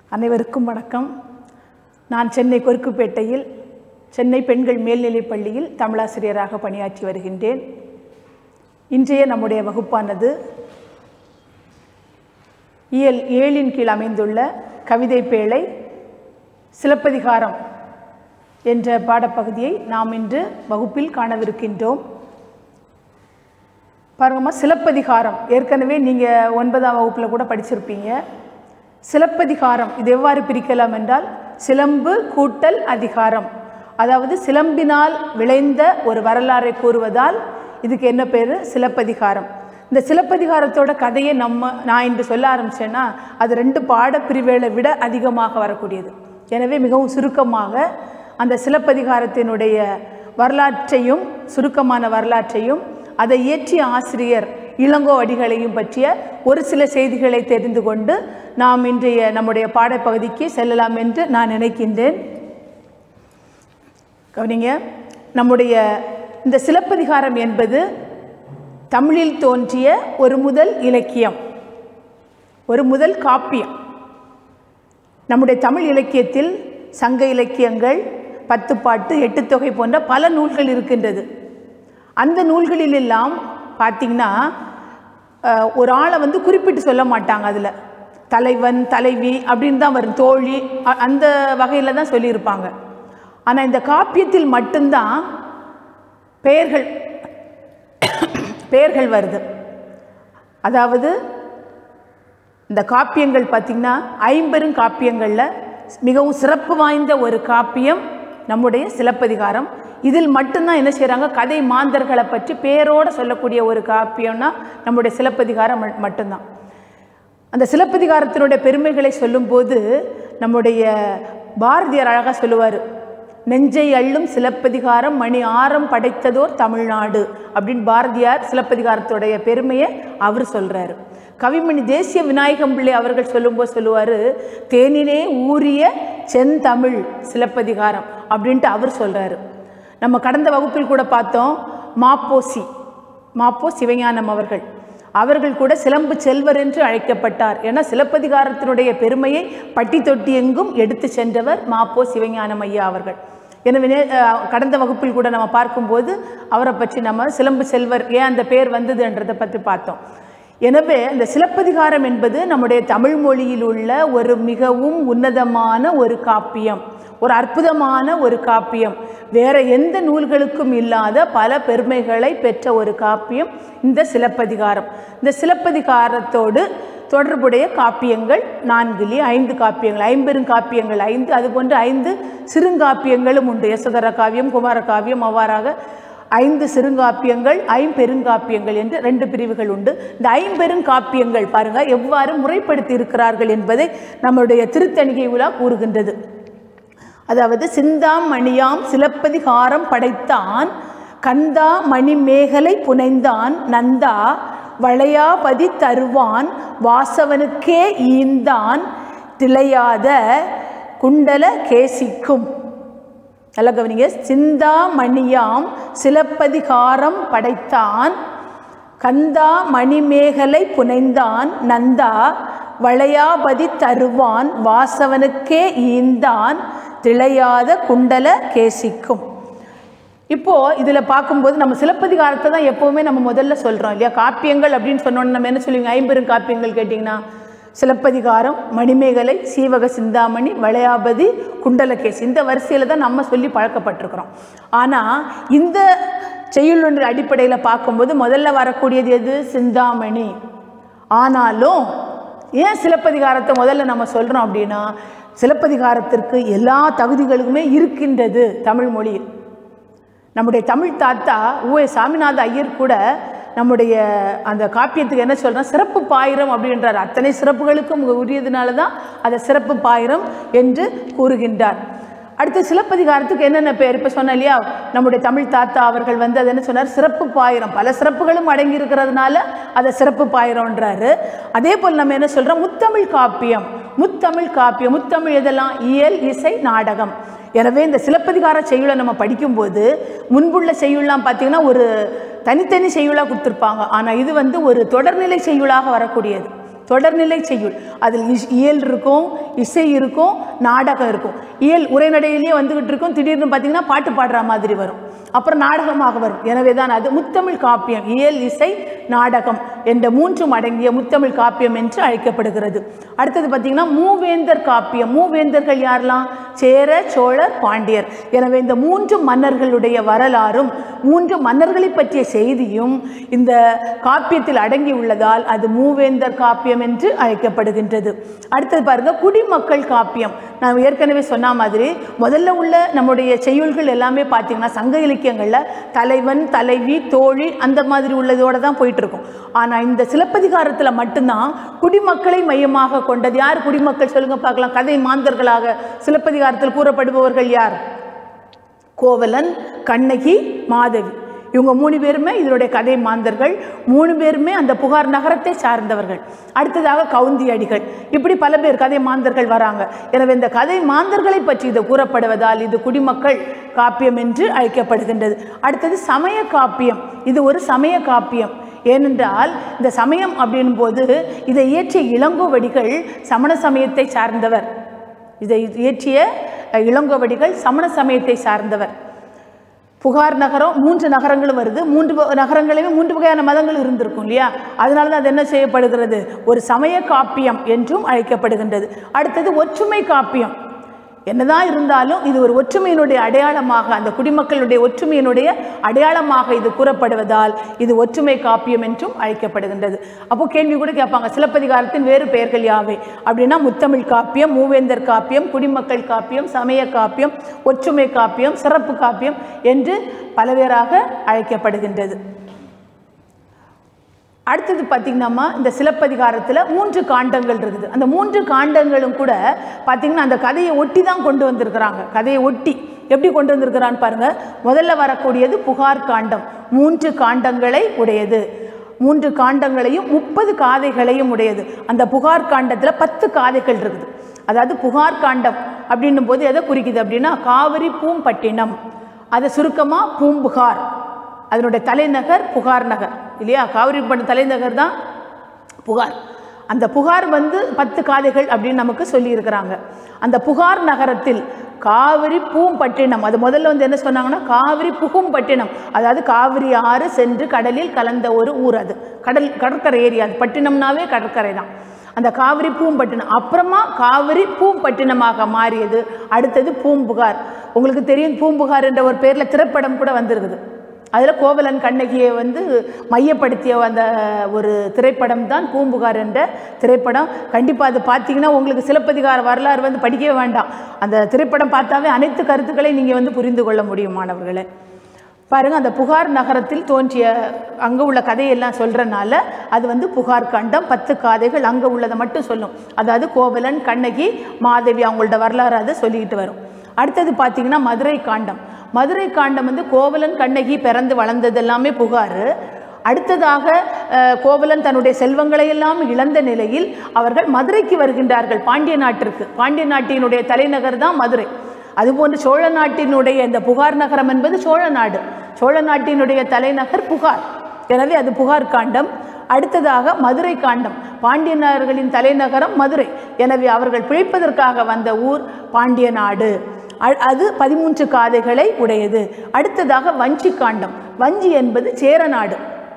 அனைவருக்கும் வணக்கம் நான் சென்னை கொருக்குப்பேட்டையில் சென்னை பெண்கள் மேல்நிலைப் பள்ளியில் தமிழாசிரியராக பணியாற்றி வருகின்றேன் இன்றைய நம்முடைய வகுப்பானது இயல் ஏழின் கீழ் அமைந்துள்ள கவிதை பேழை சிலப்பதிகாரம் என்ற பாடப்பகுதியை நாம் இன்று வகுப்பில் காணவிருக்கின்றோம் பாருங்கம்மா சிலப்பதிகாரம் ஏற்கனவே நீங்கள் ஒன்பதாம் வகுப்பில் கூட படிச்சிருப்பீங்க சிலப்பதிகாரம் இது எவ்வாறு பிரிக்கலாம் என்றால் சிலம்பு கூட்டல் அதிகாரம் அதாவது சிலம்பினால் விளைந்த ஒரு வரலாறை கூறுவதால் இதுக்கு என்ன பேர் சிலப்பதிகாரம் இந்த சிலப்பதிகாரத்தோட கதையை நம்ம நான் இன்று சொல்ல ஆரம்பிச்சேன்னா அது ரெண்டு பாடப்பிரிவுகளை விட அதிகமாக வரக்கூடியது எனவே மிகவும் சுருக்கமாக அந்த சிலப்பதிகாரத்தினுடைய வரலாற்றையும் சுருக்கமான வரலாற்றையும் அதை இயற்றிய ஆசிரியர் இளங்கோ அடிகளையும் பற்றிய ஒரு சில செய்திகளை தெரிந்து கொண்டு நாம் இன்றைய நம்முடைய பாடப்பகுதிக்கு செல்லலாம் என்று நான் நினைக்கின்றேன் கவனிங்க நம்முடைய இந்த சிலப்பதிகாரம் என்பது தமிழில் தோன்றிய ஒரு முதல் இலக்கியம் ஒரு முதல் காப்பியம் நம்முடைய தமிழ் இலக்கியத்தில் சங்க இலக்கியங்கள் பத்துப்பாட்டு எட்டுத்தொகை போன்ற பல நூல்கள் இருக்கின்றது அந்த நூல்களிலெல்லாம் பார்த்திங்கன்னா அஹ், ஒரு ஆளை வந்து குறிப்பிட்டு சொல்ல மாட்டாங்க அதில் தலைவன் தலைவி அப்படின்னு தான் வரும் தோழி அ- அந்த வகையில் தான் சொல்லியிருப்பாங்க ஆனால் இந்த காப்பியத்தில் மட்டும்தான் பெயர்கள் பெயர்கள் வருது அதாவது இந்த காப்பியங்கள் பார்த்திங்கன்னா ஐம்பெரும் காப்பியங்களில் மிகவும் சிறப்பு வாய்ந்த ஒரு காப்பியம் நம்முடைய சிலப்பதிகாரம் இதில் மட்டும்தான் என்ன செய்கிறாங்க கதை மாந்தர்களை பற்றி பேரோடு சொல்லக்கூடிய ஒரு காப்பியம்னா நம்முடைய சிலப்பதிகாரம் ம- மட்டும்தான் அந்த சிலப்பதிகாரத்தினுடைய பெருமைகளை சொல்லும்போது நம்முடைய பாரதியார் அழகாக சொல்லுவார் நெஞ்சை அள்ளும் சிலப்பதிகாரம் மணி ஆரம் படைத்ததோர் தமிழ்நாடு அப்படின்னு பாரதியார் சிலப்பதிகாரத்துடைய பெருமையை அவர் சொல்கிறாரு கவிமணி தேசிய விநாயகம் பிள்ளை அவர்கள் சொல்லும்போது சொல்லுவார் தேனிலே ஊறிய செந்தமிழ் சிலப்பதிகாரம் அப்படின்ட்டு அவர் சொல்கிறாரு நம்ம கடந்த வகுப்பில் கூட பார்த்தோம் மாப்போசி மாப்போ சிவஞானம் அவர்கள் அவர்கள் கூட சிலம்பு செல்வர் என்று அழைக்கப்பட்டார் ஏன்னா சிலப்பதிகாரத்தினுடைய பெருமையை பட்டி தொட்டி எங்கும் எடுத்து சென்றவர் மாப்போ சிவஞானம் ஐயா அவர்கள் எனவே நே- அஹ், கடந்த வகுப்பில் கூட நம்ம பார்க்கும்போது அவரை பற்றி நம்ம சிலம்பு செல்வர் ஏன் அந்த பேர் வந்ததுன்றதை பற்றி பார்த்தோம் எனவே இந்த சிலப்பதிகாரம் என்பது நம்முடைய தமிழ் மொழியில் உள்ள ஒரு மிகவும் உன்னதமான ஒரு காப்பியம் ஒரு அற்புதமான ஒரு காப்பியம் வேற எந்த நூல்களுக்கும் இல்லாத பல பெருமைகளை பெற்ற ஒரு காப்பியம் இந்த சிலப்பதிகாரம் இந்த சிலப்பதிகாரத்தோடு தொடர்புடைய காப்பியங்கள் நான்கிலே ஐந்து காப்பியங்கள் ஐம்பெரும் காப்பியங்கள் ஐந்து அதுபோன்று ஐந்து சிறுங்காப்பியங்களும் உண்டு யசோதர காவியம் குமார காவியம் அவ்வாறாக ஐந்து சிறுங்காப்பியங்கள் ஐம்பெருங்காப்பியங்கள் என்று ரெண்டு பிரிவுகள் உண்டு இந்த ஐம்பெருங்காப்பியங்கள் பாருங்க எவ்வாறு முறைப்படுத்தி இருக்கிறார்கள் என்பதை நம்முடைய திருத்தணிகை உலா கூறுகின்றது அதாவது சிந்தாம் மணியாம் சிலப்பதிகாரம் படைத்தான் கந்தா மணிமேகலை புனைந்தான் நந்தா வளையாபதி தருவான் வாசவனுக்கே ஈந்தான் திளையாத குண்டல கேசிக்கும் நல்ல கவனிங்க சிந்தாமணியாம் சிலப்பதிகாரம் படைத்தான் கந்தா மணிமேகலை புனைந்தான் நந்தா வளையாபதி தருவான் வாசவனுக்கே ஈந்தான் திளையாத குண்டல கேசிக்கும் இப்போ இதில் பார்க்கும்போது நம்ம சிலப்பதிகாரத்தை தான் எப்போவுமே நம்ம முதல்ல சொல்கிறோம் இல்லையா காப்பியங்கள் அப்படின்னு சொன்னோன்னு நம்ம என்ன சொல்லுவீங்க ஐம்பெரும் காப்பியங்கள் கேட்டிங்கன்னா சிலப்பதிகாரம் மணிமேகலை சீவக சிந்தாமணி வளையாபதி குண்டலகேசி இந்த வரிசையில் தான் நம்ம சொல்லி பழக்கப்பட்டிருக்கிறோம் ஆனால் இந்த செய்யுளுன்ற அடிப்படையில் பார்க்கும்போது முதல்ல வரக்கூடியது எது சிந்தாமணி ஆனாலும் ஏன் சிலப்பதிகாரத்தை முதல்ல நம்ம சொல்கிறோம் அப்படின்னா சிலப்பதிகாரத்திற்கு எல்லா தகுதிகளுக்குமே இருக்கின்றது தமிழ் மொழியில் நம்முடைய தமிழ் தாத்தா ஊவே சாமிநாத ஐயர் கூட நம்முடைய அந்த காப்பியத்துக்கு என்ன சொல்கிறோம் சிறப்பு பாயிரம் அப்படின்றார் அத்தனை சிறப்புகளுக்கும் உரியதுனால தான் அதை சிறப்பு பாயிரம் என்று கூறுகின்றார் அடுத்து சிலப்பதிகாரத்துக்கு என்னென்ன பேர் இப்போ சொன்ன இல்லையா நம்முடைய தமிழ் தாத்தா அவர்கள் வந்து அது என்ன சொன்னார் சிறப்பு பாயிரம் பல சிறப்புகளும் அடங்கி இருக்கிறதுனால அதை சிறப்பு பாயிரம்ன்றாரு அதே போல் நம்ம என்ன சொல்கிறோம் முத்தமிழ் காப்பியம் முத்தமிழ் காப்பியம் முத்தமிழ் இதெல்லாம் இயல் இசை நாடகம் எனவே இந்த சிலப்பதிகார செய்யுளை நம்ம படிக்கும்போது முன்புள்ள செய்யுள்லாம் பார்த்தீங்கன்னா ஒரு தனித்தனி செய்யுளாக கொடுத்துருப்பாங்க ஆனால் இது வந்து ஒரு தொடர்நிலை செய்யுளாக வரக்கூடியது தொடர்நிலை செய்யுள் அதில் இஸ்- இயல் இருக்கும் இசை இருக்கும் நாடகம் இருக்கும் இயல் உரைநடையிலேயே வந்துகிட்டு இருக்கும் திடீர்னு பார்த்தீங்கன்னா பாட்டு பாடுற மாதிரி வரும் அப்புறம் நாடகமாக வரும் எனவே தான் அது முத்தமிழ் காப்பியம் இயல் இசை நாடகம் என்ற மூன்றும் அடங்கிய முத்தமிழ் காப்பியம் என்று அழைக்கப்படுகிறது அடுத்தது பார்த்தீங்கன்னா மூவேந்தர் காப்பியம் மூவேந்தர்கள் யாரெல்லாம் சேர சோழர் பாண்டியர் எனவே இந்த மூன்று மன்னர்களுடைய வரலாறும் மூன்று மன்னர்களை பற்றிய செய்தியும் இந்த காப்பியத்தில் அடங்கி உள்ளதால் அது மூவேந்தர் காப்பியம் என்று அழைக்கப்படுகின்றது அடுத்தது பாருங்க குடிமக்கள் காப்பியம் நான் ஏற்கனவே சொன்ன மாதிரி முதல்ல உள்ள நம்முடைய செய்யுள்கள் எல்லாமே பார்த்தீங்கன்னா சங்க இலக்கியங்களில் தலைவன் தலைவி தோழி அந்த மாதிரி உள்ளதோட தான் போயிட்டு இருக்கும் ஆனால் இந்த சிலப்பதிகாரத்தில் மட்டும்தான் குடிமக்களை மையமாக கொண்டது யார் குடிமக்கள் சொல்லுங்க பார்க்கலாம் கதை மாந்தர்களாக சிலப்பதிகாரத்தில் கூறப்படுபவர்கள் யார் கோவலன் கண்ணகி மாதவி இவங்க மூணு பேருமே இதனுடைய கதை மாந்தர்கள் மூணு பேருமே அந்த புகார் நகரத்தை சார்ந்தவர்கள் அடுத்ததாக கவுந்தி அடிகள் இப்படி பல பேர் கதை மாந்தர்கள் வராங்க எனவே இந்த கதை மாந்தர்களை பற்றி இது கூறப்படுவதால் இது குடிமக்கள் காப்பியம் என்று அழைக்கப்படுகின்றது அடுத்தது சமய காப்பியம் இது ஒரு சமய காப்பியம் ஏனென்றால் இந்த சமயம் அப்படின் போது இதை இயற்றிய இளங்கோவடிகள் சமண சமயத்தை சார்ந்தவர் இதை இயற்றிய அஹ், இளங்கோவடிகள் சமண சமயத்தை சார்ந்தவர் புகார் நகரம் மூன்று நகரங்களும் வருது மூன்று வ- நகரங்களிலுமே மூன்று வகையான மதங்கள் இருந்திருக்கும் இல்லையா அதனால தான் அது என்ன செய்யப்படுகிறது ஒரு சமய காப்பியம் என்றும் அழைக்கப்படுகின்றது அடுத்தது ஒற்றுமை காப்பியம் என்னதான் இருந்தாலும் இது ஒரு ஒற்றுமையினுடைய அடையாளமாக அந்த குடிமக்களுடைய ஒற்றுமையினுடைய அடையாளமாக இது கூறப்படுவதால் இது ஒற்றுமை காப்பியம் என்றும் அழைக்கப்படுகின்றது அப்போ கேள்வி கூட கேட்பாங்க சிலப்பதிகாரத்தின் வேறு பெயர்கள் யாவை அப்படின்னா முத்தமிழ் காப்பியம் மூவேந்தர் காப்பியம் குடிமக்கள் காப்பியம் சமய காப்பியம் ஒற்றுமை காப்பியம் சிறப்பு காப்பியம் என்று பலவேறாக அழைக்கப்படுகின்றது அடுத்தது பார்த்திங்கன்னா இந்த சிலப்பதிகாரத்தில் மூன்று காண்டங்கள் இருக்குது அந்த மூன்று காண்டங்களும் கூட பார்த்திங்கன்னா அந்த கதையை ஒட்டி தான் கொண்டு வந்திருக்கிறாங்க கதையை ஒட்டி எப்படி கொண்டு வந்திருக்கிறான்னு பாருங்க முதல்ல வரக்கூடியது புகார் காண்டம் மூன்று காண்டங்களை உடையது மூன்று காண்டங்களையும் முப்பது காதைகளையும் உடையது அந்த புகார் காண்டத்தில் பத்து காதைகள் இருக்குது அதாவது புகார் காண்டம் அப்படின்னும் போது எதை குறிக்குது அப்படின்னா காவிரி பூம்பட்டினம் அதை சுருக்கமாக பூம்புகார் அதனுடைய தலைநகர் புகார் நகர் இல்லையா காவிரி பண்ண தலைநகர் தான் புகார் அந்த புகார் வந்து பத்து காதைகள் அப்படின்னு நமக்கு சொல்லியிருக்கிறாங்க அந்த புகார் நகரத்தில் காவிரி பூம்பட்டினம் அது முதல்ல வந்து என்ன சொன்னாங்கன்னா காவிரி புகும்பட்டினம் அதாவது காவிரி ஆறு சென்று கடலில் கலந்த ஒரு ஊர் அது கடல் கடற்கரை ஏரியா அது பட்டினம்னாவே கடற்கரை தான் அந்த காவிரி பூம்பட்டினம் அப்புறமா காவிரி பூம்பட்டினமாக மாறியது அடுத்தது பூம்புகார் உங்களுக்கு தெரியும் பூம்புகார் என்ற ஒரு பேரில் திரைப்படம் கூட வந்திருக்குது அதில் கோவலன் கண்ணகியை வந்து மையப்படுத்திய அந்த ஒரு திரைப்படம் தான் பூம்புகார் என்ற திரைப்படம் கண்டிப்பாக அது பார்த்தீங்கன்னா உங்களுக்கு சிலப்பதிகார வரலாறு வந்து படிக்கவே வேண்டாம் அந்த திரைப்படம் பார்த்தாவே அனைத்து கருத்துக்களையும் நீங்கள் வந்து புரிந்து கொள்ள முடியும் மாணவர்களே பாருங்க அந்த புகார் நகரத்தில் தோன்றிய அங்கே உள்ள கதையெல்லாம் சொல்கிறனால அது வந்து புகார் கண்டம் பத்து காதைகள் அங்கே உள்ளதை மட்டும் சொல்லும் அதாவது கோவலன் கண்ணகி மாதவி அவங்களோட வரலாறு அதை சொல்லிக்கிட்டு வரும் அடுத்தது பார்த்தீங்கன்னா மதுரை காண்டம் மதுரை காண்டம் வந்து கோவலன் கண்ணகி பிறந்து வளர்ந்தது எல்லாமே புகார் அடுத்ததாக அஹ், கோவலன் தன்னுடைய செல்வங்களை எல்லாம் இழந்த நிலையில் அவர்கள் மதுரைக்கு வருகின்றார்கள் பாண்டிய நாட்டிற்கு பாண்டிய நாட்டினுடைய தலைநகர் தான் மதுரை அதுபோன்று சோழ நாட்டினுடைய இந்த புகார் நகரம் என்பது சோழ நாடு சோழ நாட்டினுடைய தலைநகர் புகார் எனவே அது புகார் காண்டம் அடுத்ததாக மதுரை காண்டம் பாண்டியனர்களின் தலைநகரம் மதுரை எனவே அவர்கள் பிழைப்பதற்காக வந்த ஊர் பாண்டிய நாடு அ- அது பதிமூன்று காதைகளை உடையது அடுத்ததாக வஞ்சி காண்டம் வஞ்சி என்பது சேர நாடு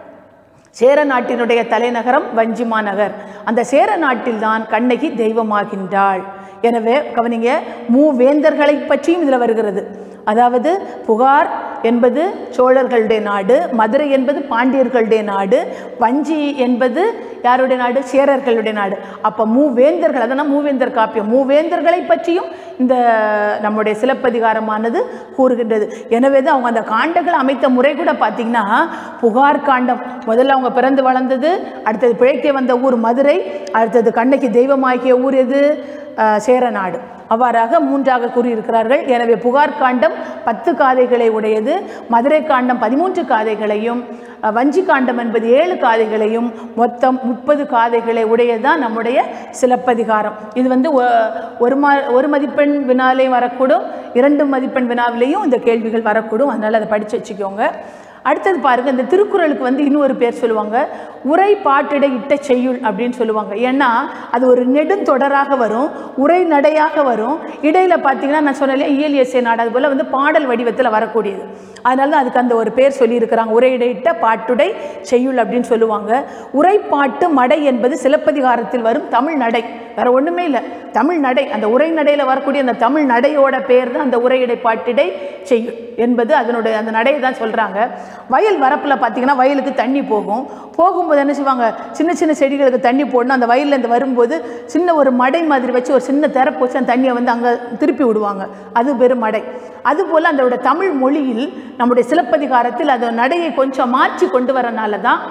சேர நாட்டினுடைய தலைநகரம் வஞ்சிமா நகர் அந்த சேர நாட்டில்தான் கண்ணகி தெய்வமாகின்றாள் எனவே கவனிங்க மூவேந்தர்களை பற்றியும் இதில் வருகிறது அதாவது புகார் என்பது சோழர்களுடைய நாடு மதுரை என்பது பாண்டியர்களுடைய நாடு வஞ்சி என்பது யாருடைய நாடு சேரர்களுடைய நாடு அப்போ மூவேந்தர்கள் அதனால் மூவேந்தர் காப்பியம் மூவேந்தர்களை பற்றியும் இந்த நம்முடைய சிலப்பதிகாரமானது கூறுகின்றது எனவே தான் அவங்க அந்த காண்டங்களை அமைத்த முறை கூட பார்த்திங்கன்னா புகார் காண்டம் முதல்ல அவங்க பிறந்து வளர்ந்தது அடுத்தது பிழைக்க வந்த ஊர் மதுரை அடுத்தது கண்ணகி தெய்வமாகிய ஊர் எது அஹ், சேரநாடு அவ்வாறாக மூன்றாக கூறியிருக்கிறார்கள் எனவே புகார் காண்டம் பத்து காதைகளை உடையது மதுரை காண்டம் பதிமூன்று காதைகளையும் அஹ், வஞ்சி காண்டம் என்பது ஏழு காதைகளையும் மொத்தம் முப்பது காதைகளை உடையதுதான் நம்முடைய சிலப்பதிகாரம் இது வந்து ஒ- ஒரு மா ஒரு மதிப்பெண் வினாலையும் வரக்கூடும் இரண்டு மதிப்பெண் வினாவிலையும் இந்த கேள்விகள் வரக்கூடும் அதனால் அதை படித்து வச்சுக்கோங்க அடுத்தது பாருங்க இந்த திருக்குறளுக்கு வந்து இன்னொரு பேர் சொல்லுவாங்க உரை பாட்டிடை இட்ட செய்யுள் அப்படின்னு சொல்லுவாங்க ஏன்னா அது ஒரு நெடுந்தொடராக வரும் உரை நடையாக வரும் இடையில பார்த்தீங்கன்னா நான் சொன்னேன் இல்லையா இயல் இசை நாடு அது போல் வந்து பாடல் வடிவத்தில் வரக்கூடியது அதனால தான் அதுக்கு அந்த ஒரு பேர் சொல்லியிருக்கிறாங்க உரையிடையிட்ட பாட்டுடை செய்யுள் அப்படின்னு சொல்லுவாங்க உரைப்பாட்டு மடை என்பது சிலப்பதிகாரத்தில் வரும் தமிழ் நடை வேற ஒன்றுமே இல்லை தமிழ் நடை அந்த உரை நடையில் வரக்கூடிய அந்த தமிழ் நடையோட பேர் தான் அந்த உரையிடை பாட்டிடை செய்யுள் என்பது அதனுடைய அந்த நடையை தான் சொல்கிறாங்க வயல் வரப்பில் பார்த்தீங்கன்னா வயலுக்கு தண்ணி போகும் போகும்போது என்ன செய்வாங்க சின்ன சின்ன செடிகளுக்கு தண்ணி போடணும் அந்த வயல்ல இருந்து வரும்போது சின்ன ஒரு மடை மாதிரி வச்சு ஒரு சின்ன திறப்பு வச்சு அந்த தண்ணியை வந்து அங்கே திருப்பி விடுவாங்க அது பெரும் மடை அதுபோல் அதோட தமிழ் மொழியில் நம்முடைய சிலப்பதிகாரத்தில் அந்த நடையை கொஞ்சம் மாற்றி கொண்டு வரனால தான்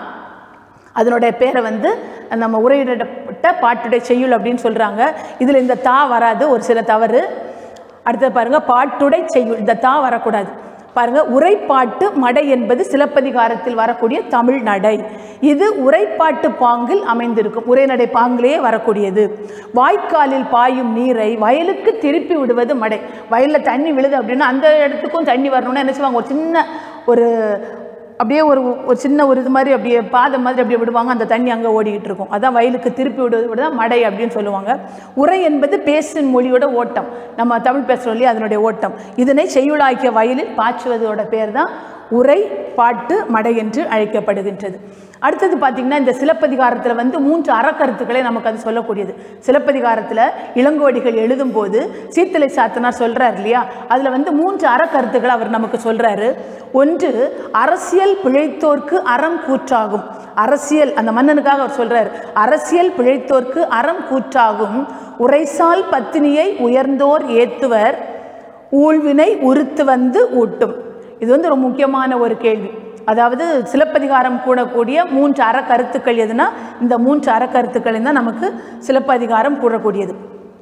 அதனுடைய பேரை வந்து நம்ம உரையிடப்பட்ட பாட்டுடை செய்யுள் அப்படின்னு சொல்கிறாங்க இதில் இந்த தா வராது ஒரு சில தவறு அடுத்தது பாருங்கள் பாட்டுடை செய்யுள் இந்த தா வரக்கூடாது பாருங்க உரைப்பாட்டு மடை என்பது சிலப்பதிகாரத்தில் வரக்கூடிய தமிழ் நடை இது உரைப்பாட்டு பாங்கில் அமைந்திருக்கும் உரைநடை பாங்கிலேயே வரக்கூடியது வாய்க்காலில் பாயும் நீரை வயலுக்கு திருப்பி விடுவது மடை வயலில் தண்ணி விழுது அப்படின்னா அந்த இடத்துக்கும் தண்ணி வரணும்னா என்ன செய்வாங்க ஒரு சின்ன ஒரு அப்படியே ஒரு ஒரு சின்ன ஒரு இது மாதிரி அப்படியே பாதம் மாதிரி அப்படியே விடுவாங்க அந்த தண்ணி அங்கே ஓடிக்கிட்டு இருக்கும் அதான் வயலுக்கு திருப்பி விடுவது தான் மடை அப்படின்னு சொல்லுவாங்க உரை என்பது பேசின் மொழியோட ஓட்டம் நம்ம தமிழ் பேசுகிறோம் இல்லையா அதனுடைய ஓட்டம் இதனை செய்யுளாக்கிய வயலில் பாய்ச்சுவதோட பேர் தான் உரை பாட்டு மடை என்று அழைக்கப்படுகின்றது அடுத்தது பார்த்திங்கன்னா இந்த சிலப்பதிகாரத்தில் வந்து மூன்று அறக்கருத்துக்களை நமக்கு அது சொல்லக்கூடியது சிலப்பதிகாரத்தில் இளங்கோடிகள் எழுதும்போது சீத்தலை சாத்தனார் சொல்கிறார் இல்லையா அதில் வந்து மூன்று அறக்கருத்துக்களை அவர் நமக்கு சொல்கிறாரு ஒன்று அரசியல் பிழைத்தோர்க்கு அறம் கூற்றாகும் அரசியல் அந்த மன்னனுக்காக அவர் சொல்கிறார் அரசியல் பிழைத்தோர்க்கு அறம் கூற்றாகும் உரைசால் பத்தினியை உயர்ந்தோர் ஏத்துவர் ஊழ்வினை உறுத்து வந்து ஊட்டும் இது வந்து ஒரு முக்கியமான ஒரு கேள்வி அதாவது சிலப்பதிகாரம் கூடக்கூடிய மூன்று அறக்கருத்துக்கள் எதுனா இந்த மூன்று அறக்கருத்துக்கள் தான் நமக்கு சிலப்பதிகாரம் கூறக்கூடியது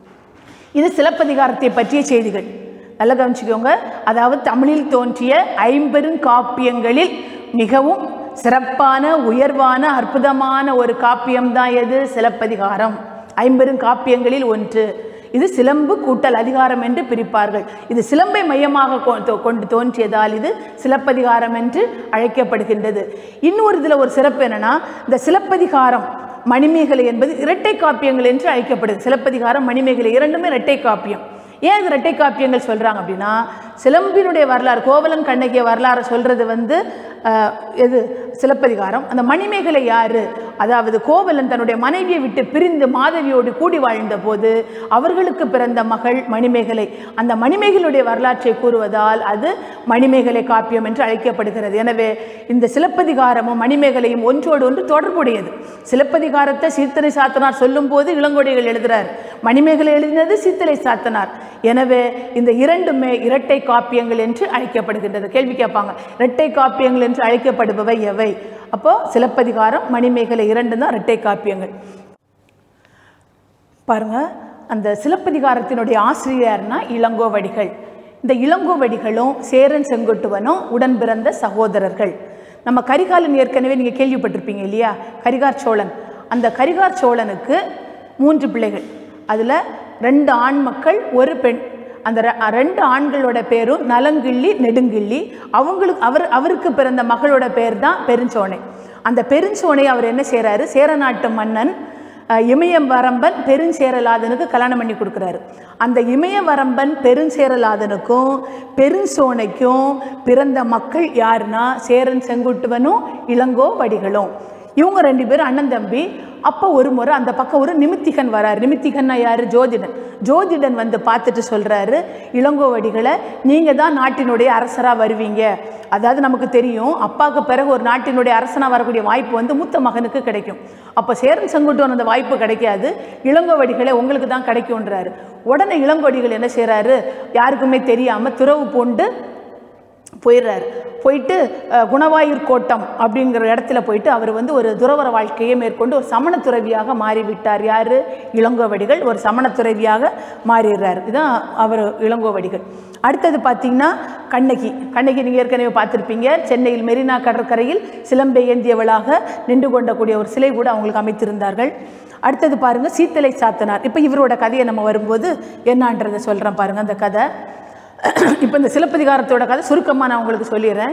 இது சிலப்பதிகாரத்தை பற்றிய செய்திகள் நல்லா கவனிச்சுக்கோங்க அதாவது தமிழில் தோன்றிய ஐம்பெருங்காப்பியங்களில் மிகவும் சிறப்பான உயர்வான அற்புதமான ஒரு காப்பியம்தான் எது சிலப்பதிகாரம் ஐம்பெருங்காப்பியங்களில் ஒன்று இது சிலம்பு கூட்டல் அதிகாரம் என்று பிரிப்பார்கள் இது சிலம்பை மையமாக கொ- தோ- கொண்டு தோன்றியதால் இது சிலப்பதிகாரம் என்று அழைக்கப்படுகின்றது இன்னொரு இதில் ஒரு சிறப்பு என்னன்னா இந்த சிலப்பதிகாரம் மணிமேகலை என்பது இரட்டை காப்பியங்கள் என்று அழைக்கப்படுது சிலப்பதிகாரம் மணிமேகலை இரண்டுமே இரட்டை காப்பியம் ஏன் இது இரட்டை காப்பியங்கள் சொல்கிறாங்க அப்படின்னா சிலம்பினுடைய வரலாறு கோவலன் கண்ணகிய வரலாறு சொல்கிறது வந்து அஹ், எது சிலப்பதிகாரம் அந்த மணிமேகலை யாரு அதாவது கோவலன் தன்னுடைய மனைவியை விட்டு பிரிந்து மாதவியோடு கூடி வாழ்ந்த போது அவர்களுக்கு பிறந்த மகள் மணிமேகலை அந்த மணிமேகலையுடைய வரலாற்றை கூறுவதால் அது மணிமேகலை காப்பியம் என்று அழைக்கப்படுகிறது எனவே இந்த சிலப்பதிகாரமும் மணிமேகலையும் ஒன்றோடு ஒன்று தொடர்புடையது சிலப்பதிகாரத்தை சீத்தனை சாத்தனார் சொல்லும்போது இளங்கோடிகள் எழுதுறார் மணிமேகலை எழுதினது சீத்தலை சாத்தனார் எனவே இந்த இரண்டுமே இரட்டை காப்பியங்கள் என்று அழைக்கப்படுகின்றது கேள்வி கேட்பாங்க இரட்டை காப்பியங்கள் என்று அழைக்கப்படுபவை எவை அப்போ சிலப்பதிகாரம் மணிமேகலை இரண்டு தான் இரட்டை காப்பியங்கள் பாருங்க அந்த சிலப்பதிகாரத்தினுடைய ஆசிரியர்னா இளங்கோவடிகள் இந்த இளங்கோவடிகளும் சேரன் செங்குட்டுவனும் உடன் பிறந்த சகோதரர்கள் நம்ம கரிகாலன் ஏற்கனவே நீங்கள் கேள்விப்பட்டிருப்பீங்க இல்லையா கரிகார் சோழன் அந்த கரிகார் சோழனுக்கு மூன்று பிள்ளைகள் அதில் ரெண்டு ஆண் மக்கள் ஒரு பெண் அந்த ரெ- ரெண்டு ஆண்களோட பேரும் நலங்கிள்ளி நெடுங்கிள்ளி அவங்களுக்கு அவர் அவருக்கு பிறந்த மகளோட பேர் தான் பெருஞ்சோனை அந்த பெருஞ்சோனை அவர் என்ன செய்கிறாரு சேரநாட்டு மன்னன் அஹ், இமயவரம்பன் பெருஞ்சேரலாதனுக்கு கல்யாணம் பண்ணி கொடுக்குறாரு அந்த இமயவரம்பன் பெருஞ்சேரலாதனுக்கும் பெருஞ்சோனைக்கும் பிறந்த மக்கள் யாருன்னா சேரன் செங்குட்டுவனும் இளங்கோவடிகளும் இவங்க ரெண்டு பேரும் அண்ணன் தம்பி அப்போ ஒரு முறை அந்த பக்கம் ஒரு நிமித்திகன் வராரு நிமித்திகன்னா யாரு ஜோதிடன் ஜோதிடன் வந்து பார்த்துட்டு சொல்றாரு இளங்கோவடிகளை நீங்க தான் நாட்டினுடைய அரசரா வருவீங்க அதாவது நமக்கு தெரியும் அப்பாவுக்கு பிறகு ஒரு நாட்டினுடைய அரசனா வரக்கூடிய வாய்ப்பு வந்து மூத்த மகனுக்கு கிடைக்கும் அப்போ சேரன் செங்குட்டுவன் அந்த வாய்ப்பு கிடைக்காது இளங்கோவடிகளை உங்களுக்கு தான் கிடைக்கும்ன்றாரு உடனே இளங்கோடிகள் என்ன செய்றாரு யாருக்குமே தெரியாம துறவு பூண்டு போயிடுறாரு போயிட்டு அஹ், குணவாயூர் கோட்டம் அப்படிங்கிற இடத்துல போயிட்டு அவர் வந்து ஒரு துறவர வாழ்க்கையை மேற்கொண்டு ஒரு சமண துறவியாக மாறிவிட்டார் யார் இளங்கோவடிகள் ஒரு சமண துறவியாக மாறிடுறார் இதுதான் அவர் இளங்கோவடிகள் அடுத்தது பார்த்தீங்கன்னா கண்ணகி கண்ணகி நீங்கள் ஏற்கனவே பார்த்துருப்பீங்க சென்னையில் மெரினா கடற்கரையில் சிலம்பை ஏந்தியவளாக நின்று கொண்டக்கூடிய ஒரு சிலை கூட அவங்களுக்கு அமைத்திருந்தார்கள் அடுத்தது பாருங்க சீத்தலை சாத்தனார் இப்போ இவரோட கதையை நம்ம வரும்போது என்னன்றதை சொல்கிறேன் பாருங்க அந்த கதை இப்போ இந்த சிலப்பதிகாரத்தோட கதை சுருக்கமாக நான் உங்களுக்கு சொல்லிடுறேன்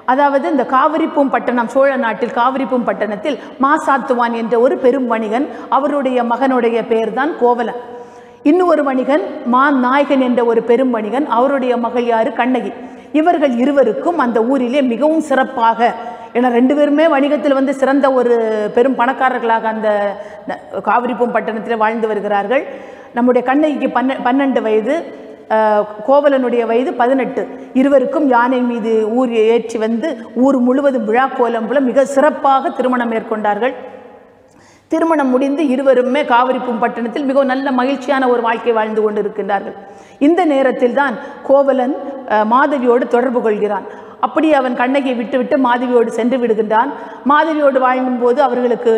அதாவது இந்த காவிரிப்பூம் பட்டணம் சோழ நாட்டில் காவிரிப்பூம் பட்டணத்தில் மாசாத்துவான் என்ற ஒரு பெரும் வணிகன் அவருடைய மகனுடைய பெயர்தான் கோவலன் இன்னொரு வணிகன் மா நாயகன் என்ற ஒரு பெரும் வணிகன் அவருடைய மகள் யாரு கண்ணகி இவர்கள் இருவருக்கும் அந்த ஊரிலே மிகவும் சிறப்பாக ஏன்னா ரெண்டு பேருமே வணிகத்தில் வந்து சிறந்த ஒரு பெரும் பணக்காரர்களாக அந்த ந- காவிரிப்பூம் பட்டணத்தில் வாழ்ந்து வருகிறார்கள் நம்முடைய கண்ணகிக்கு பன்ன பன்னெண்டு வயது அஹ், கோவலனுடைய வயது பதினெட்டு இருவருக்கும் யானை மீது ஊர் ஏற்றி வந்து ஊர் முழுவதும் விழா கோலம் போல மிக சிறப்பாக திருமணம் மேற்கொண்டார்கள் திருமணம் முடிந்து இருவருமே காவிரிப்பூம் பட்டணத்தில் மிகவும் நல்ல மகிழ்ச்சியான ஒரு வாழ்க்கை வாழ்ந்து கொண்டிருக்கின்றார்கள் இந்த நேரத்தில் தான் கோவலன் அஹ், மாதவியோடு தொடர்பு கொள்கிறான் அப்படி அவன் கண்ணகியை விட்டுவிட்டு மாதவியோடு சென்று விடுகின்றான் மாதவியோடு வாழும்போது அவர்களுக்கு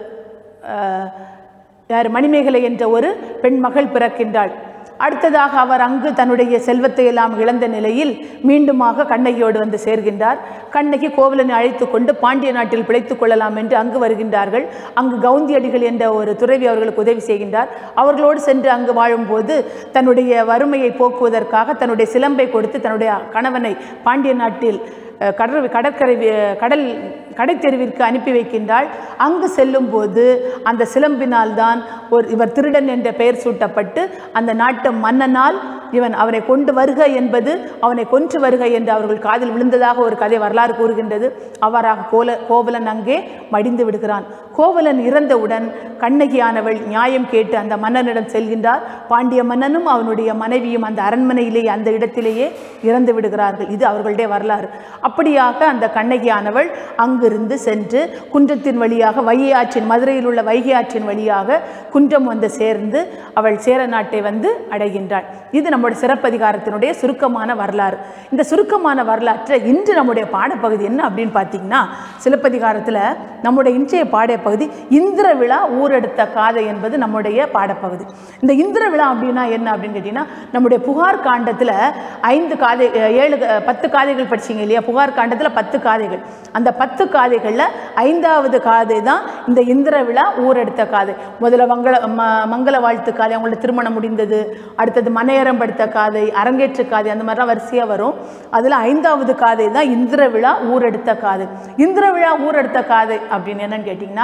அஹ், யார் மணிமேகலை என்ற ஒரு பெண் மகள் பிறக்கின்றாள் அடுத்ததாக அவர் அங்கு தன்னுடைய செல்வத்தை எல்லாம் இழந்த நிலையில் மீண்டுமாக கண்ணகியோடு வந்து சேர்கின்றார் கண்ணகி கோவலனை அழைத்து கொண்டு பாண்டிய நாட்டில் பிழைத்துக் கொள்ளலாம் என்று அங்கு வருகின்றார்கள் அங்கு கவுந்தியடிகள் என்ற ஒரு துறவி அவர்களுக்கு உதவி செய்கின்றார் அவர்களோடு சென்று அங்கு வாழும்போது தன்னுடைய வறுமையை போக்குவதற்காக தன்னுடைய சிலம்பை கொடுத்து தன்னுடைய கணவனை பாண்டிய நாட்டில் அஹ், கடல் கடற்கரை வி- கடல் கடைத்தெருவிற்கு அனுப்பி வைக்கின்றாள் அங்கு செல்லும்போது அந்த சிலம்பினால் தான் ஒரு இவர் திருடன் என்ற பெயர் சூட்டப்பட்டு அந்த நாட்டு மன்னனால் இவன் அவனை கொண்டு வருக என்பது அவனை கொன்று வருக என்று அவர்கள் காதில் விழுந்ததாக ஒரு கதை வரலாறு கூறுகின்றது அவ்வாறாக கோல கோவலன் அங்கே மடிந்து விடுகிறான் கோவலன் இறந்தவுடன் கண்ணகியானவள் நியாயம் கேட்டு அந்த மன்னனிடம் செல்கின்றார் பாண்டிய மன்னனும் அவனுடைய மனைவியும் அந்த அரண்மனையிலேயே அந்த இடத்திலேயே இறந்து விடுகிறார்கள் இது அவர்களுடைய வரலாறு அப்படியாக அந்த கண்ணகியானவள் அங்கிருந்து சென்று குன்றத்தின் வழியாக வைகை ஆற்றின் மதுரையில் உள்ள வைகை ஆற்றின் வழியாக குன்றம் வந்து சேர்ந்து அவள் சேர நாட்டை வந்து அடைகின்றாள் இது நம்முடைய சிறப்பதிகாரத்தினுடைய சுருக்கமான வரலாறு இந்த சுருக்கமான வரலாற்றை இன்று நம்முடைய பாடப்பகுதி என்ன அப்படின்னு பார்த்தீங்கன்னா சிலப்பதிகாரத்தில் நம்முடைய இன்றைய பாடப்பகுதி இந்திர விழா ஊரெடுத்த காதை என்பது நம்முடைய பாடப்பகுதி இந்த இந்திர விழா அப்படின்னா என்ன அப்படின்னு கேட்டிங்கன்னா நம்முடைய புகார் காண்டத்தில் ஐந்து காதை ஏழு பத்து காதைகள் படிச்சீங்க இல்லையா புகார் காண்டத்தில் பத்து காதைகள் அந்த பத்து காதைகளில் ஐந்தாவது காதை தான் இந்த இந்திர விழா ஊரெடுத்த காதை முதல்ல மங்கள ம மங்கள வாழ்த்து காதை அவங்களோட திருமணம் முடிந்தது அடுத்தது மனையரம் படுத்த காதை அரங்கேற்று காதை அந்த மாதிரிலாம் வரிசையாக வரும் அதில் ஐந்தாவது காதை தான் இந்திர விழா ஊரெடுத்த காதை இந்திர விழா ஊரெடுத்த காதை அப்படின்னு என்னன்னு கேட்டிங்கன்னா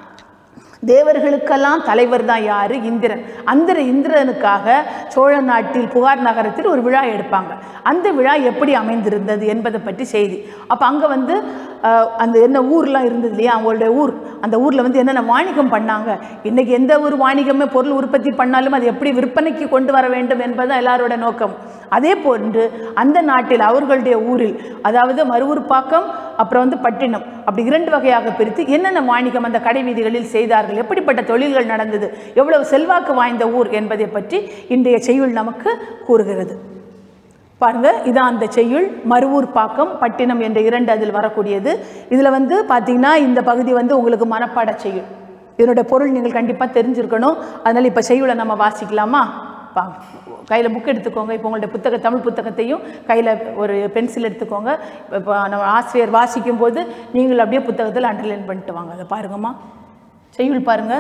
தேவர்களுக்கெல்லாம் தலைவர் தான் யாரு இந்திரன் அந்த இந்திரனுக்காக சோழ நாட்டில் புகார் நகரத்தில் ஒரு விழா எடுப்பாங்க அந்த விழா எப்படி அமைந்திருந்தது என்பதை பற்றி செய்தி அப்போ அங்கே வந்து அஹ், அந்த என்ன ஊர்லாம் இருந்தது இல்லையா அவங்களுடைய ஊர் அந்த ஊரில் வந்து என்னென்ன வாணிகம் பண்ணாங்க இன்றைக்கி எந்த ஒரு வாணிகமே பொருள் உற்பத்தி பண்ணாலும் அது எப்படி விற்பனைக்கு கொண்டு வர வேண்டும் என்பது எல்லாரோட நோக்கம் அதே போன்று அந்த நாட்டில் அவர்களுடைய ஊரில் அதாவது மறுவூர்ப்பாக்கம் அப்புறம் வந்து பட்டினம் அப்படி இரண்டு வகையாக பிரித்து என்னென்ன வாணிகம் அந்த கடை வீதிகளில் செய்தார்கள் எப்படிப்பட்ட தொழில்கள் நடந்தது எவ்வளவு செல்வாக்கு வாய்ந்த ஊர் என்பதை பற்றி இன்றைய செய்யுள் நமக்கு கூறுகிறது பாருங்க இதான் அந்த செய்யுள் மருவூர் பாக்கம் பட்டினம் என்ற இரண்டு அதில் வரக்கூடியது இதில் வந்து பார்த்தீங்கன்னா இந்த பகுதி வந்து உங்களுக்கு மனப்பாட செய்யுள் இதனுடைய பொருள் நீங்கள் கண்டிப்பாக தெரிஞ்சிருக்கணும் அதனால் இப்போ செய்யுளை நம்ம வாசிக்கலாமா பா கையில் புக் எடுத்துக்கோங்க இப்போ உங்களுடைய புத்தக தமிழ் புத்தகத்தையும் கையில் ஒரு பென்சில் எடுத்துக்கோங்க இப்போ நம்ம ஆசிரியர் வாசிக்கும் போது நீங்கள் அப்படியே புத்தகத்தில் அண்டர்லைன் பண்ணிட்டு வாங்க அதை பாருங்கம்மா செய்யுள் பாருங்க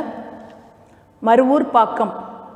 மருவூர் பாக்கம்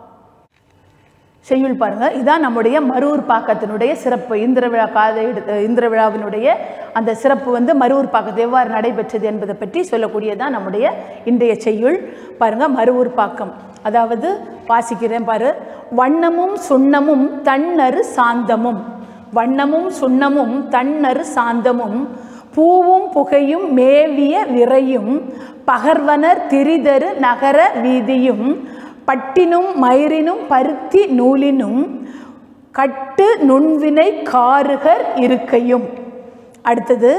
செய்யுள் பாருங்க இதான் நம்முடைய மருவூர் பாக்கத்தினுடைய சிறப்பு இந்திர விழா காதை எடுத்து இந்திர விழாவினுடைய அந்த சிறப்பு வந்து மருவூர் பாக்கத்தில் எவ்வாறு நடைபெற்றது என்பதை பற்றி சொல்லக்கூடியதான் நம்முடைய இன்றைய செய்யுள் பாருங்க மருவூர் பாக்கம் அதாவது வாசிக்கிறேன் பாரு வண்ணமும் சுண்ணமும் தன்னரு சாந்தமும் வண்ணமும் சுண்ணமும் தன்னரு சாந்தமும் பூவும் புகையும் மேவிய விரையும் பகர்வனர் திரிதரு நகர வீதியும் பட்டினும் மயிரினும் பருத்தி நூலினும் கட்டு நுண்வினை காருகர் இருக்கையும் அடுத்தது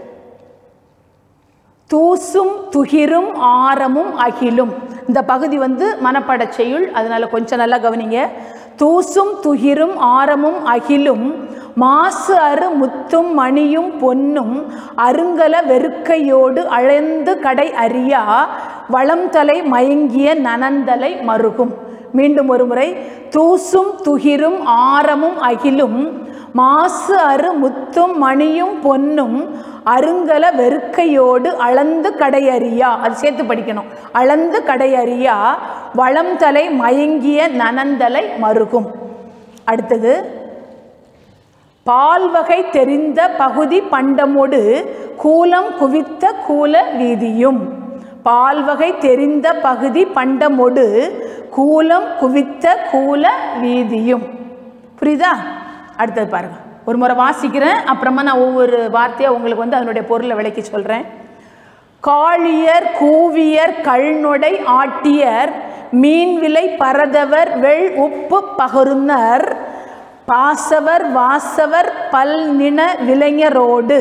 தூசும் துகிரும் ஆரமும் அகிலும் இந்த பகுதி வந்து மனப்பாடச் செய்யுள் அதனால கொஞ்சம் நல்லா கவனிங்க தூசும் துகிரும் ஆரமும் அகிலும் மாசு அரு முத்தும் மணியும் பொன்னும் அருங்கல வெறுக்கையோடு அழைந்து கடை அறியா வளம் தலை மயங்கிய நனந்தலை மருகும் மீண்டும் ஒரு முறை தூசும் துகிரும் ஆரமும் அகிலும் மாசு அரு முத்தும் மணியும் பொன்னும் அருங்கல வெறுக்கையோடு அளந்து கடையறியா அது சேர்த்து படிக்கணும் அளந்து கடையறியா வளம் தலை மயங்கிய நனந்தலை மருகும் அடுத்தது பால்வகை தெரிந்த பகுதி பண்டமொடு கூலம் குவித்த கூல வீதியும் பால்வகை தெரிந்த பகுதி பண்டமொடு கூலம் குவித்த கூல வீதியும் புரியுதா அடுத்தது பாருங்க ஒரு முறை வாசிக்கிறேன் அப்புறமா நான் ஒவ்வொரு வார்த்தையாக உங்களுக்கு வந்து அதனுடைய பொருளை விளக்கி சொல்கிறேன் காளியர் கூவியர் கள்நொடை ஆட்டியர் மீன்விலை பரதவர் வெள் உப்பு பகருனர் பாசவர் வாசவர் பல்நின விலைஞரோடு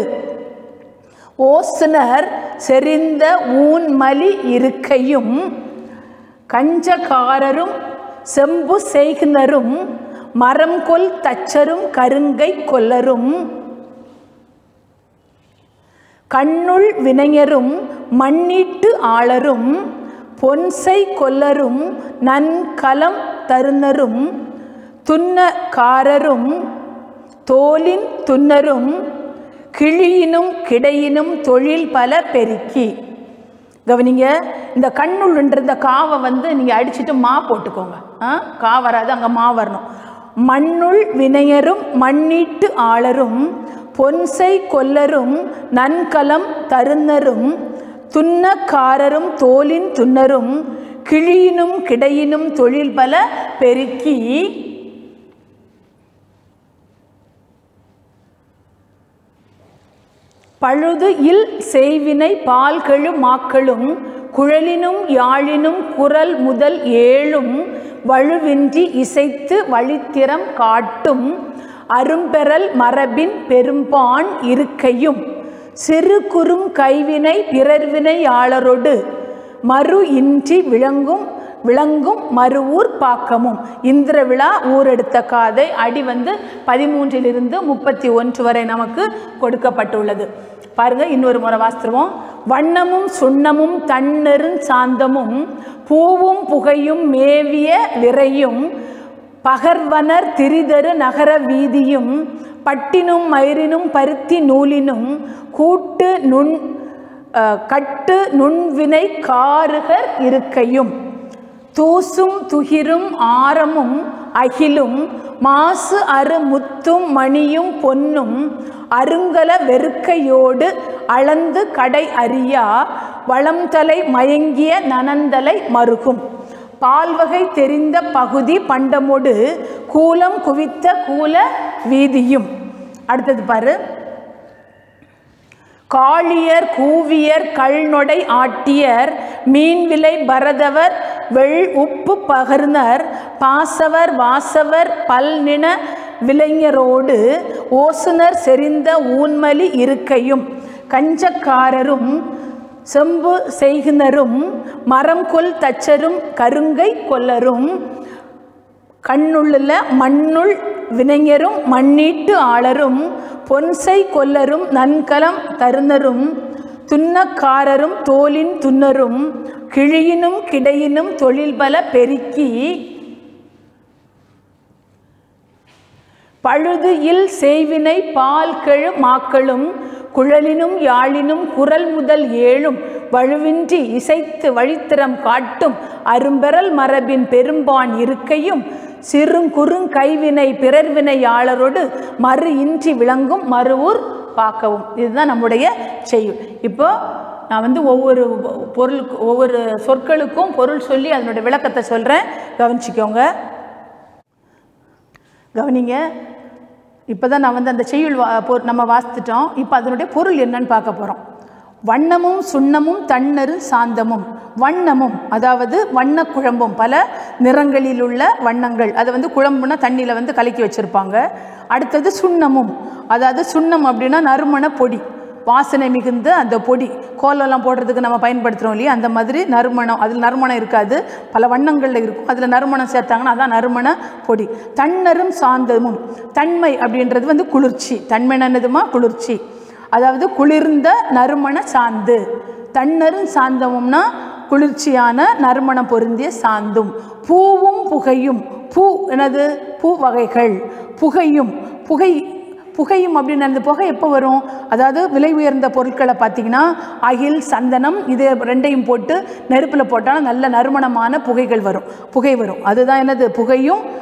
ஓசுனர் செறிந்த ஊன்மலி இருக்கையும் கஞ்சகாரரும் செம்பு செய்குனரும் மரம் கொல் தச்சரும் கருங்கை கொல்லரும் கண்ணுள் வினைஞரும் மண்ணீட்டு ஆளரும் பொன்சை கொல்லரும் நன்கலம் தருணரும் துன்னக்காரரும் தோலின் துன்னரும் கிழியினும் கிடையினும் தொழில் பல பெருக்கி கவனிங்க இந்த கண்ணுள்ன்ற இந்த காவை வந்து நீங்கள் அடிச்சுட்டு மா போட்டுக்கோங்க ஆ கா வராது அங்கே மா வரணும் மண்ணுள் வினையரும் மண்ணீட்டு ஆளரும் பொன்சை கொல்லரும் நன்கலம் தருணரும் துன்னக்காரரும் தோலின் துன்னரும் கிழியினும் கிடையினும் தொழில் பல பெருக்கி பழுது இல் செய்வினை பால்கெழு மாக்களும் குழலினும் யாழினும் குரல் முதல் ஏழும் வழுவின்றி இசைத்து வழித்திறம் காட்டும் அரும்பெறல் மரபின் பெரும்பான் இருக்கையும் சிறு குறும் கைவினை பிறர்வினையாளரொடு மறு இன்றி விளங்கும் விளங்கும் மறுவூர் பாக்கமும் இந்திர விழா ஊரெடுத்த காதை அடி வந்து பதிமூன்றிலிருந்து முப்பத்தி ஒன்று வரை நமக்கு கொடுக்கப்பட்டுள்ளது பாருங்க இன்னொரு முறை வாசித்துருவோம் வண்ணமும் சுண்ணமும் தண்ணெருஞ் சாந்தமும் பூவும் புகையும் மேவிய விரையும் பகர்வனர் திரிதரு நகர வீதியும் பட்டினும் மயிரினும் பருத்தி நூலினும் கூட்டு நுண் அஹ், கட்டு நுண்வினை காருகர் இருக்கையும் தூசும் துகிரும் ஆரமும் அகிலும் மாசு அரு முத்தும் மணியும் பொன்னும் அருங்கல வெறுக்கையோடு அளந்து கடை அறியா வளம்தலை மயங்கிய நனந்தலை மருகும் பால்வகை தெரிந்த பகுதி பண்டமொடு கூலம் குவித்த கூல வீதியும் அடுத்தது பாரு காளியர் கூவியர் கள்நொடை ஆட்டியர் மீன்விலை பரதவர் வெள் உப்பு பகர்னர் பாசவர் வாசவர் பல்நின விலைஞரோடு ஓசுனர் செறிந்த ஊன்மலி இருக்கையும் கஞ்சக்காரரும் செம்பு செய்குனரும் மரம் கொல் தச்சரும் கருங்கை கொல்லரும் கண்ணுள்ள மண்ணுள் வினைஞரும் மண்ணீட்டு ஆளரும் பொன்சை கொல்லரும் நன்கலம் தருணரும் துன்னக்காரரும் தோலின் துன்னரும் கிழியினும் கிடையினும் தொழில் பல பெருக்கி பழுது இல் செய்வினை பால் கெழு மாக்களும் குழலினும் யாழினும் குரல் முதல் ஏழும் வழுவின்றி இசைத்து வழித்திறம் காட்டும் அரும்பெறல் மரபின் பெரும்பான் இருக்கையும் சிறுங்குறுங் கைவினை பிறர்வினையாளரோடு மறு இன்றி விளங்கும் மறுவூர் பார்க்கவும் இதுதான் நம்முடைய செய்யுள் இப்போ நான் வந்து ஒவ்வொரு பொருளுக்கு ஒவ்வொரு சொற்களுக்கும் பொருள் சொல்லி அதனுடைய விளக்கத்தை சொல்கிறேன் கவனிச்சிக்கோங்க கவனிங்க இப்போ தான் நான் வந்து அந்த செய்யுள் வா பொ- நம்ம வாசித்துட்டோம் இப்போ அதனுடைய பொருள் என்னன்னு பார்க்க போகிறோம் வண்ணமும் சுண்ணமும் தண்ணரும் சாந்தமும் வண்ணமும் அதாவது வண்ணக் குழம்பும் பல நிறங்களில் உள்ள வண்ணங்கள் அதை வந்து குழம்புனா தண்ணியில் வந்து கலக்கி வச்சுருப்பாங்க அடுத்தது சுண்ணமும் அதாவது சுண்ணம் அப்படின்னா நறுமண பொடி வாசனை மிகுந்த அந்த பொடி கோலம்லாம் போடுறதுக்கு நம்ம பயன்படுத்துகிறோம் இல்லையா அந்த மாதிரி நறுமணம் அதில் நறுமணம் இருக்காது பல வண்ணங்களில் இருக்கும் அதில் நறுமணம் சேர்த்தாங்கன்னா அதான் நறுமண பொடி தன்னரும் சாந்தமும் தன்மை அப்படின்றது வந்து குளிர்ச்சி தன்மைனதுமா குளிர்ச்சி அதாவது குளிர்ந்த நறுமண சாந்து தன்னரும் சாந்தமும்னா குளிர்ச்சியான நறுமணம் பொருந்திய சாந்தும் பூவும் புகையும் பூ என்னது பூ வகைகள் புகையும் புகை புகையும் அப்படின்னு அந்த புகை எப்போ வரும் அதாவது விலை உயர்ந்த பொருட்களை பார்த்தீங்கன்னா அகில் சந்தனம் இது ரெண்டையும் போட்டு நெருப்பில் போட்டால் நல்ல நறுமணமான புகைகள் வரும் புகை வரும் அதுதான் என்னது புகையும்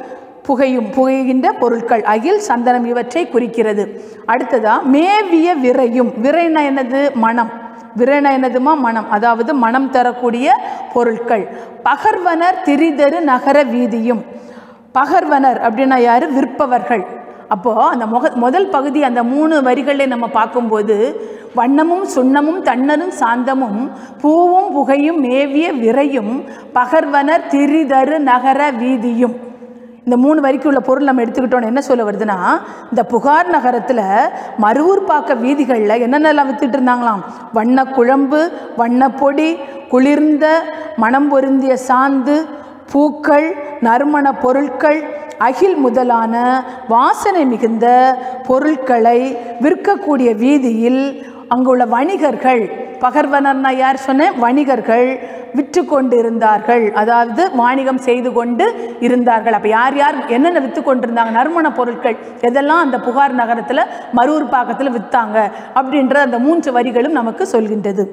புகையும் புகைகின்ற பொருட்கள் அகில் சந்தனம் இவற்றை குறிக்கிறது அடுத்ததா மேவிய விரையும் விரைனா என்னது மனம் விரைனா என்னதுமா மனம் அதாவது மனம் தரக்கூடிய பொருட்கள் பகர்வனர் திரிதரு நகர வீதியும் பகர்வனர் அப்படின்னா யாரு விற்பவர்கள் அப்போ அந்த முக முதல் பகுதி அந்த மூணு வரிகளை நம்ம பார்க்கும்போது வண்ணமும் சுண்ணமும் தண்ணரும் சாந்தமும் பூவும் புகையும் மேவிய விரையும் பகர்வனர் திரிதரு நகர வீதியும் இந்த மூணு வரிக்கு உள்ள பொருள் நம்ம எடுத்துக்கிட்டோம்னு என்ன சொல்ல வருதுன்னா இந்த புகார் நகரத்தில் மருவூர் பாக்க வீதிகளில் என்னென்னலாம் வித்துட்டு இருந்தாங்களாம் வண்ண குழம்பு வண்ணப்பொடி குளிர்ந்த மனம் பொருந்திய சாந்து பூக்கள் நறுமண பொருட்கள் அகில் முதலான வாசனை மிகுந்த பொருட்களை விற்கக்கூடிய வீதியில் அங்குள்ள வணிகர்கள் பகர்வனர்னா யார் சொன்னேன் வணிகர்கள் விற்று கொண்டு இருந்தார்கள் அதாவது வாணிகம் செய்து கொண்டு இருந்தார்கள் அப்போ யார் யார் என்னென்ன விற்று கொண்டிருந்தாங்க நறுமண பொருட்கள் எதெல்லாம் அந்த புகார் நகரத்தில் மரூர் பாக்கத்தில் விற்றாங்க அப்படின்ற அந்த மூன்று வரிகளும் நமக்கு சொல்கின்றது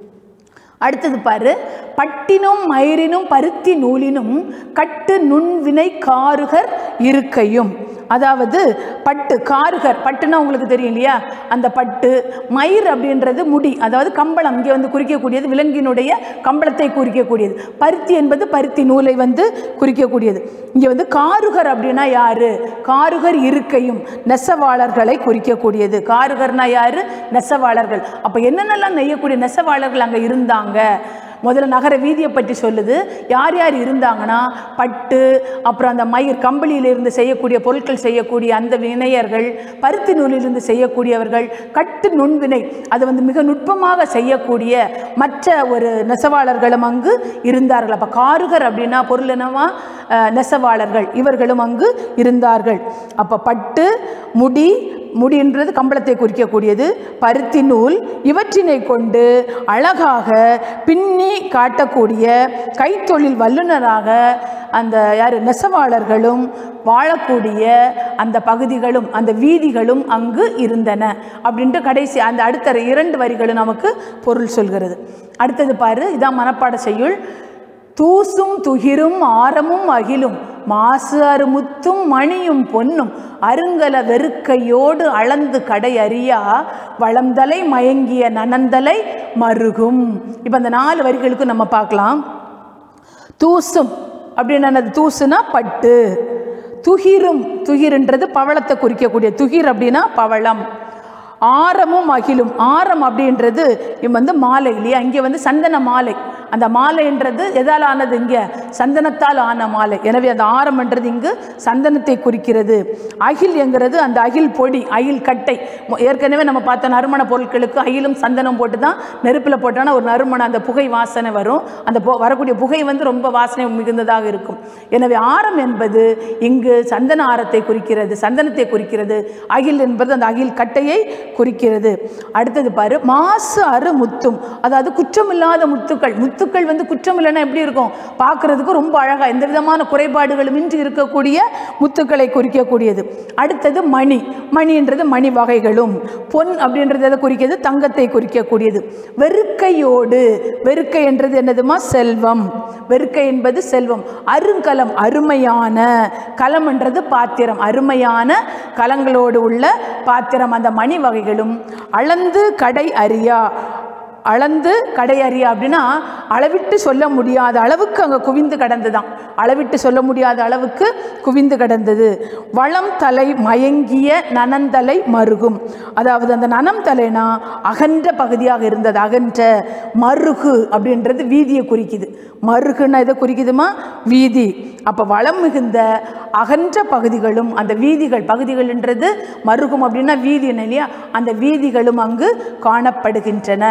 அடுத்தது பாரு பட்டினும் மயிரினும் பருத்தி நூலினும் கட்டு நுண்வினை காருகர் இருக்கையும் அதாவது பட்டு காருகர் பட்டுன்னா உங்களுக்கு தெரியும் இல்லையா அந்த பட்டு மயிர் அப்படின்றது முடி அதாவது கம்பளம் இங்கே வந்து குறிக்கக்கூடியது விலங்கினுடைய கம்பளத்தை குறிக்கக்கூடியது பருத்தி என்பது பருத்தி நூலை வந்து குறிக்கக்கூடியது இங்கே வந்து காருகர் அப்படின்னா யாரு காருகர் இருக்கையும் நெசவாளர்களை குறிக்கக்கூடியது காருகர்னா யாரு நெசவாளர்கள் அப்போ என்னென்னலாம் நெய்யக்கூடிய நெசவாளர்கள் அங்கே இருந்தாங்க முதல்ல நகர வீதியை பற்றி சொல்லுது யார் யார் இருந்தாங்கன்னா பட்டு அப்புறம் அந்த மயிர் கம்பளியிலிருந்து செய்யக்கூடிய பொருட்கள் செய்யக்கூடிய அந்த வினையர்கள் பருத்தி நூலிலிருந்து செய்யக்கூடியவர்கள் கட்டு நுண்வினை அது வந்து மிக நுட்பமாக செய்யக்கூடிய மற்ற ஒரு நெசவாளர்களும் அங்கு இருந்தார்கள் அப்போ காருகர் அப்படின்னா பொருள் என்னவா அஹ், நெசவாளர்கள் இவர்களும் அங்கு இருந்தார்கள் அப்போ பட்டு முடி முடின்றது கம்பளத்தை குறிக்கக்கூடியது பருத்தி நூல் இவற்றினை கொண்டு அழகாக பின்னி காட்டக்கூடிய கைத்தொழில் வல்லுநராக அந்த யார் நெசவாளர்களும் வாழக்கூடிய அந்த பகுதிகளும் அந்த வீதிகளும் அங்கு இருந்தன அப்படின்ட்டு கடைசி அந்த அடுத்த இரண்டு வரிகளும் நமக்கு பொருள் சொல்கிறது அடுத்தது பாரு இதான் மனப்பாட செய்யுள் தூசும் துகிரும் ஆரமும் அகிலும் மாசு அருமுத்தும் மணியும் பொன்னும் அருங்கல வெறுக்கையோடு அளந்து கடை அறியா வளம்தலை மயங்கிய நனந்தலை மருகும் இப்போ அந்த நாலு வரிகளுக்கு நம்ம பார்க்கலாம் தூசும் அப்படின்னு என்னது தூசுனா பட்டு துகிரும் துகிருன்றது பவளத்தை குறிக்கக்கூடிய துகிர் அப்படின்னா பவளம் ஆரமும் அகிலும் ஆரம் அப்படின்றது இவன் வந்து மாலை இல்லையா இங்கே வந்து சந்தன மாலை அந்த மாலைன்றது எதால் ஆனது இங்கே சந்தனத்தால் ஆன மாலை எனவே அந்த ஆரம்ன்றது இங்கு சந்தனத்தை குறிக்கிறது அகில் என்கிறது அந்த அகில் பொடி அகில் கட்டை மொ- ஏற்கனவே நம்ம பார்த்த நறுமண பொருட்களுக்கு அகிலும் சந்தனம் போட்டு தான் நெருப்பில் போட்டோன்னா ஒரு நறுமணம் அந்த புகை வாசனை வரும் அந்த பொ- வரக்கூடிய புகை வந்து ரொம்ப வாசனை மிகுந்ததாக இருக்கும் எனவே ஆரம் என்பது இங்கு சந்தன ஆரத்தை குறிக்கிறது சந்தனத்தை குறிக்கிறது அகில் என்பது அந்த அகில் கட்டையை குறிக்கிறது அடுத்தது பாரு மாசு அரு முத்தும் அதாவது குற்றமில்லாத முத்துக்கள் முத்துக்கள் வந்து குற்றம் இல்லைன்னா எப்படி இருக்கும் பார்க்கறதுக்கு ரொம்ப அழகா எந்த விதமான குறைபாடுகளும் இன்றி இருக்கக்கூடிய முத்துக்களை குறிக்கக்கூடியது அடுத்தது மணி மணின்றது மணி வகைகளும் பொன் அப்படின்றது எதை குறிக்கிறது தங்கத்தை குறிக்கக்கூடியது வெறுக்கையோடு வெறுக்கை என்றது என்னதுமா செல்வம் வெறுக்கை என்பது செல்வம் அருங்கலம் அருமையான கலம் என்றது பாத்திரம் அருமையான கலங்களோடு உள்ள பாத்திரம் அந்த மணி வகைகளும் அளந்து கடை அறியா அளந்து கடை அறியா அப்படின்னா அளவிட்டு சொல்ல முடியாத அளவுக்கு அங்கே குவிந்து கிடந்துதான் அளவிட்டு சொல்ல முடியாத அளவுக்கு குவிந்து கிடந்தது வளம் தலை மயங்கிய நனந்தலை மருகும் அதாவது அந்த நனம் தலைனா அகன்ற பகுதியாக இருந்தது அகன்ற மருகு அப்படின்றது வீதியை குறிக்குது மருகுன்னா எதை குறிக்குதுமா வீதி அப்போ வளம் மிகுந்த அகன்ற பகுதிகளும் அந்த வீதிகள் பகுதிகள்ன்றது மருகும் அப்படின்னா வீதி என்ன இல்லையா அந்த வீதிகளும் அங்கு காணப்படுகின்றன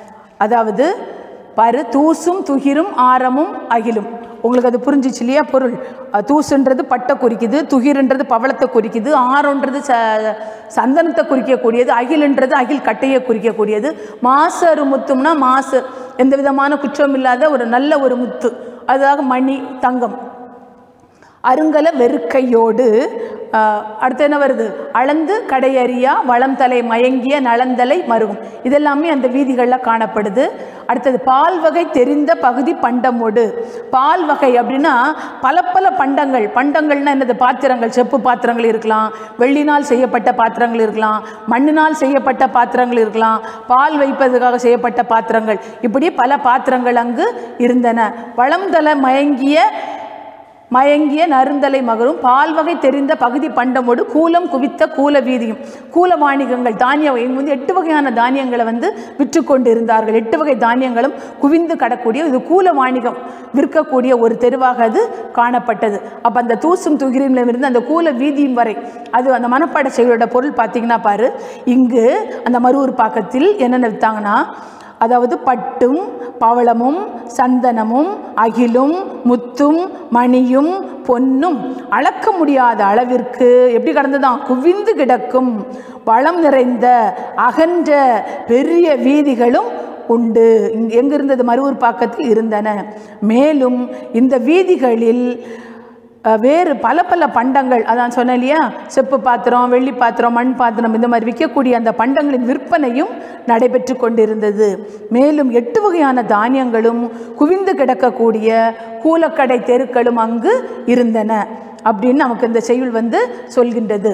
அதாவது பாரு தூசும் துகிரும் ஆரமும் அகிலும் உங்களுக்கு அது புரிஞ்சிச்சு இல்லையா பொருள் அஹ் தூசுன்றது பட்டை குறிக்குது துகிர்ன்றது பவளத்தை குறிக்குது ஆரம்ன்றது ச சந்தனத்தை குறிக்கக்கூடியது அகில்ன்றது அகில் கட்டையை குறிக்கக்கூடியது மாசு அரு முத்தும்னா மாசு எந்த விதமான குற்றம் இல்லாத ஒரு நல்ல ஒரு முத்து அதாக மணி தங்கம் அருங்கல வெறுக்கையோடு ஆஹ், அடுத்து என்ன வருது அளந்து கடையறியா வளம் தலை மயங்கிய நலந்தலை மருகும் இதெல்லாமே அந்த வீதிகளில் காணப்படுது அடுத்தது பால் வகை தெரிந்த பகுதி பண்டமோடு பால் வகை அப்படின்னா பல பல பண்டங்கள் பண்டங்கள்னா என்னது பாத்திரங்கள் செப்பு பாத்திரங்கள் இருக்கலாம் வெள்ளினால் செய்யப்பட்ட பாத்திரங்கள் இருக்கலாம் மண்ணினால் செய்யப்பட்ட பாத்திரங்கள் இருக்கலாம் பால் வைப்பதற்காக செய்யப்பட்ட பாத்திரங்கள் இப்படி பல பாத்திரங்கள் அங்கு இருந்தன வளம்தல மயங்கிய மயங்கிய நறுந்தலை மகரும் பால் வகை தெரிந்த பகுதி பண்டமோடு கூலம் குவித்த கூல வீதியும் கூல வாணிகங்கள் தானிய வகை இங்க வந்து எட்டு வகையான தானியங்களை வந்து விற்று கொண்டு இருந்தார்கள் எட்டு வகை தானியங்களும் குவிந்து கடக்கூடிய இது கூல வாணிகம் விற்கக்கூடிய ஒரு தெருவாக அது காணப்பட்டது அப்போ அந்த தூசும் துகிரிலும் இருந்து அந்த கூல வீதியும் வரை அது அந்த மனப்பாட செயலோட பொருள் பார்த்தீங்கன்னா பாரு இங்கு அந்த மருவூர் பாக்கத்தில் என்னென்ன விற்றாங்கன்னா அதாவது பட்டும் பவளமும் சந்தனமும் அகிலும் முத்தும் மணியும் பொன்னும் அளக்க முடியாத அளவிற்கு எப்படி கடந்ததான் குவிந்து கிடக்கும் வளம் நிறைந்த அகன்ற பெரிய வீதிகளும் உண்டு இங்க எங்க இருந்தது மருவூர் பாக்கத்தில் இருந்தன மேலும் இந்த வீதிகளில் அஹ், வேறு பல பல பண்டங்கள் அதான் சொன்னேன் இல்லையா செப்பு பாத்திரம் வெள்ளி பாத்திரம் மண் பாத்திரம் இந்த மாதிரி விற்கக்கூடிய அந்த பண்டங்களின் விற்பனையும் நடைபெற்று கொண்டிருந்தது மேலும் எட்டு வகையான தானியங்களும் குவிந்து கிடக்கக்கூடிய கூலக்கடை தெருக்களும் அங்கு இருந்தன அப்படின்னு நமக்கு இந்த செய்யுள் வந்து சொல்கின்றது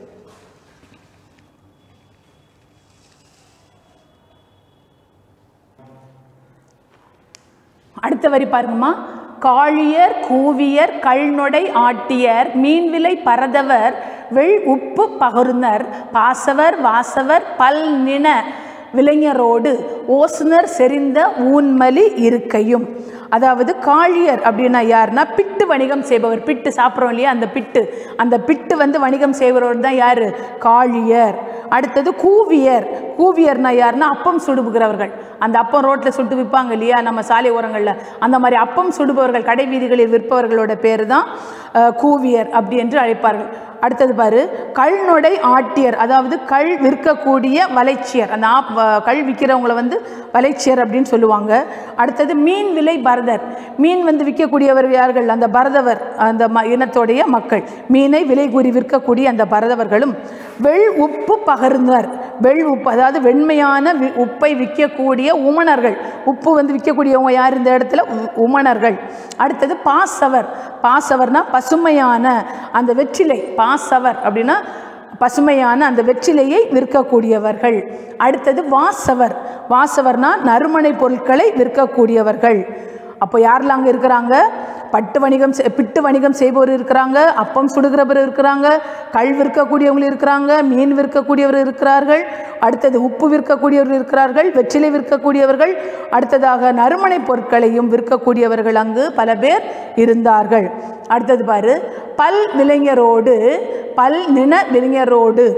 அடுத்த வரி பாருங்கம்மா காழியர் கூவியர் கல்நொடை ஆட்டியர் மீன்விலை பரதவர் வெள் உப்பு பகருனர் பாசவர் வாசவர் பல் நின விலைஞரோடு ஓசுனர் செறிந்த ஊன்மலி இருக்கையும் அதாவது காழியர் அப்படின்னா யாருன்னா பிட்டு வணிகம் செய்பவர் பிட்டு சாப்பிட்றோம் இல்லையா அந்த பிட்டு அந்த பிட்டு வந்து வணிகம் செய்பவர் தான் யார் காழியர் அடுத்தது கூவியர் கூவியர்னா யாருன்னா அப்பம் சுடுபுகிறவர்கள் அந்த அப்பம் ரோட்டில் சுட்டு விற்பாங்க இல்லையா நம்ம சாலை ஓரங்களில் அந்த மாதிரி அப்பம் சுடுபவர்கள் கடை வீதிகளில் விற்பவர்களோட பேர் தான் அஹ், கூவியர் அப்படி என்று அழைப்பார்கள் அடுத்தது பாரு கல்நொடை ஆட்டியர் அதாவது கல் விற்கக்கூடிய வலைச்சியர் அந்த ஆப் வ- கல் விற்கிறவங்கள வந்து வலைச்சியர் அப்படின்னு சொல்லுவாங்க அடுத்தது மீன் விலை பரதர் மீன் வந்து விற்கக்கூடியவர் யார்கள் அந்த பரதவர் அந்த ம இனத்தோடைய மக்கள் மீனை விலை கூறி விற்கக்கூடிய அந்த பரதவர்களும் வெள் உப்பு பகர்ந்தர் வெள் உப்பு அதாவது வெண்மையான வி- உப்பை விற்கக்கூடிய உமணர்கள் உப்பு வந்து விற்கக்கூடியவங்க யார் இந்த இடத்துல உ- உமணர்கள் அடுத்தது பாசவர் பாசவர்னா பசுமையான அந்த வெற்றிலை பாசவர் அப்படின்னா பசுமையான அந்த வெற்றிலையை விற்கக்கூடியவர்கள் அடுத்தது வாசவர் வாசவர்னா நறுமணை பொருட்களை விற்கக்கூடியவர்கள் அப்போ யாரெல்லாம் அங்கே இருக்கிறாங்க பட்டு வணிகம் செய்- பிட்டு வணிகம் செய்பவர் இருக்கிறாங்க அப்பம் சுடுகிறவர் இருக்கிறாங்க கல் விற்கக்கூடியவங்க இருக்கிறாங்க மீன் விற்கக்கூடியவர் இருக்கிறார்கள் அடுத்தது உப்பு விற்கக்கூடியவர்கள் இருக்கிறார்கள் வெற்றிலை விற்கக்கூடியவர்கள் அடுத்ததாக நறுமணை பொருட்களையும் விற்கக்கூடியவர்கள் அங்கு பல பேர் இருந்தார்கள் அடுத்தது பாரு பல் விலைஞரோடு பல் நின விலைஞரோடு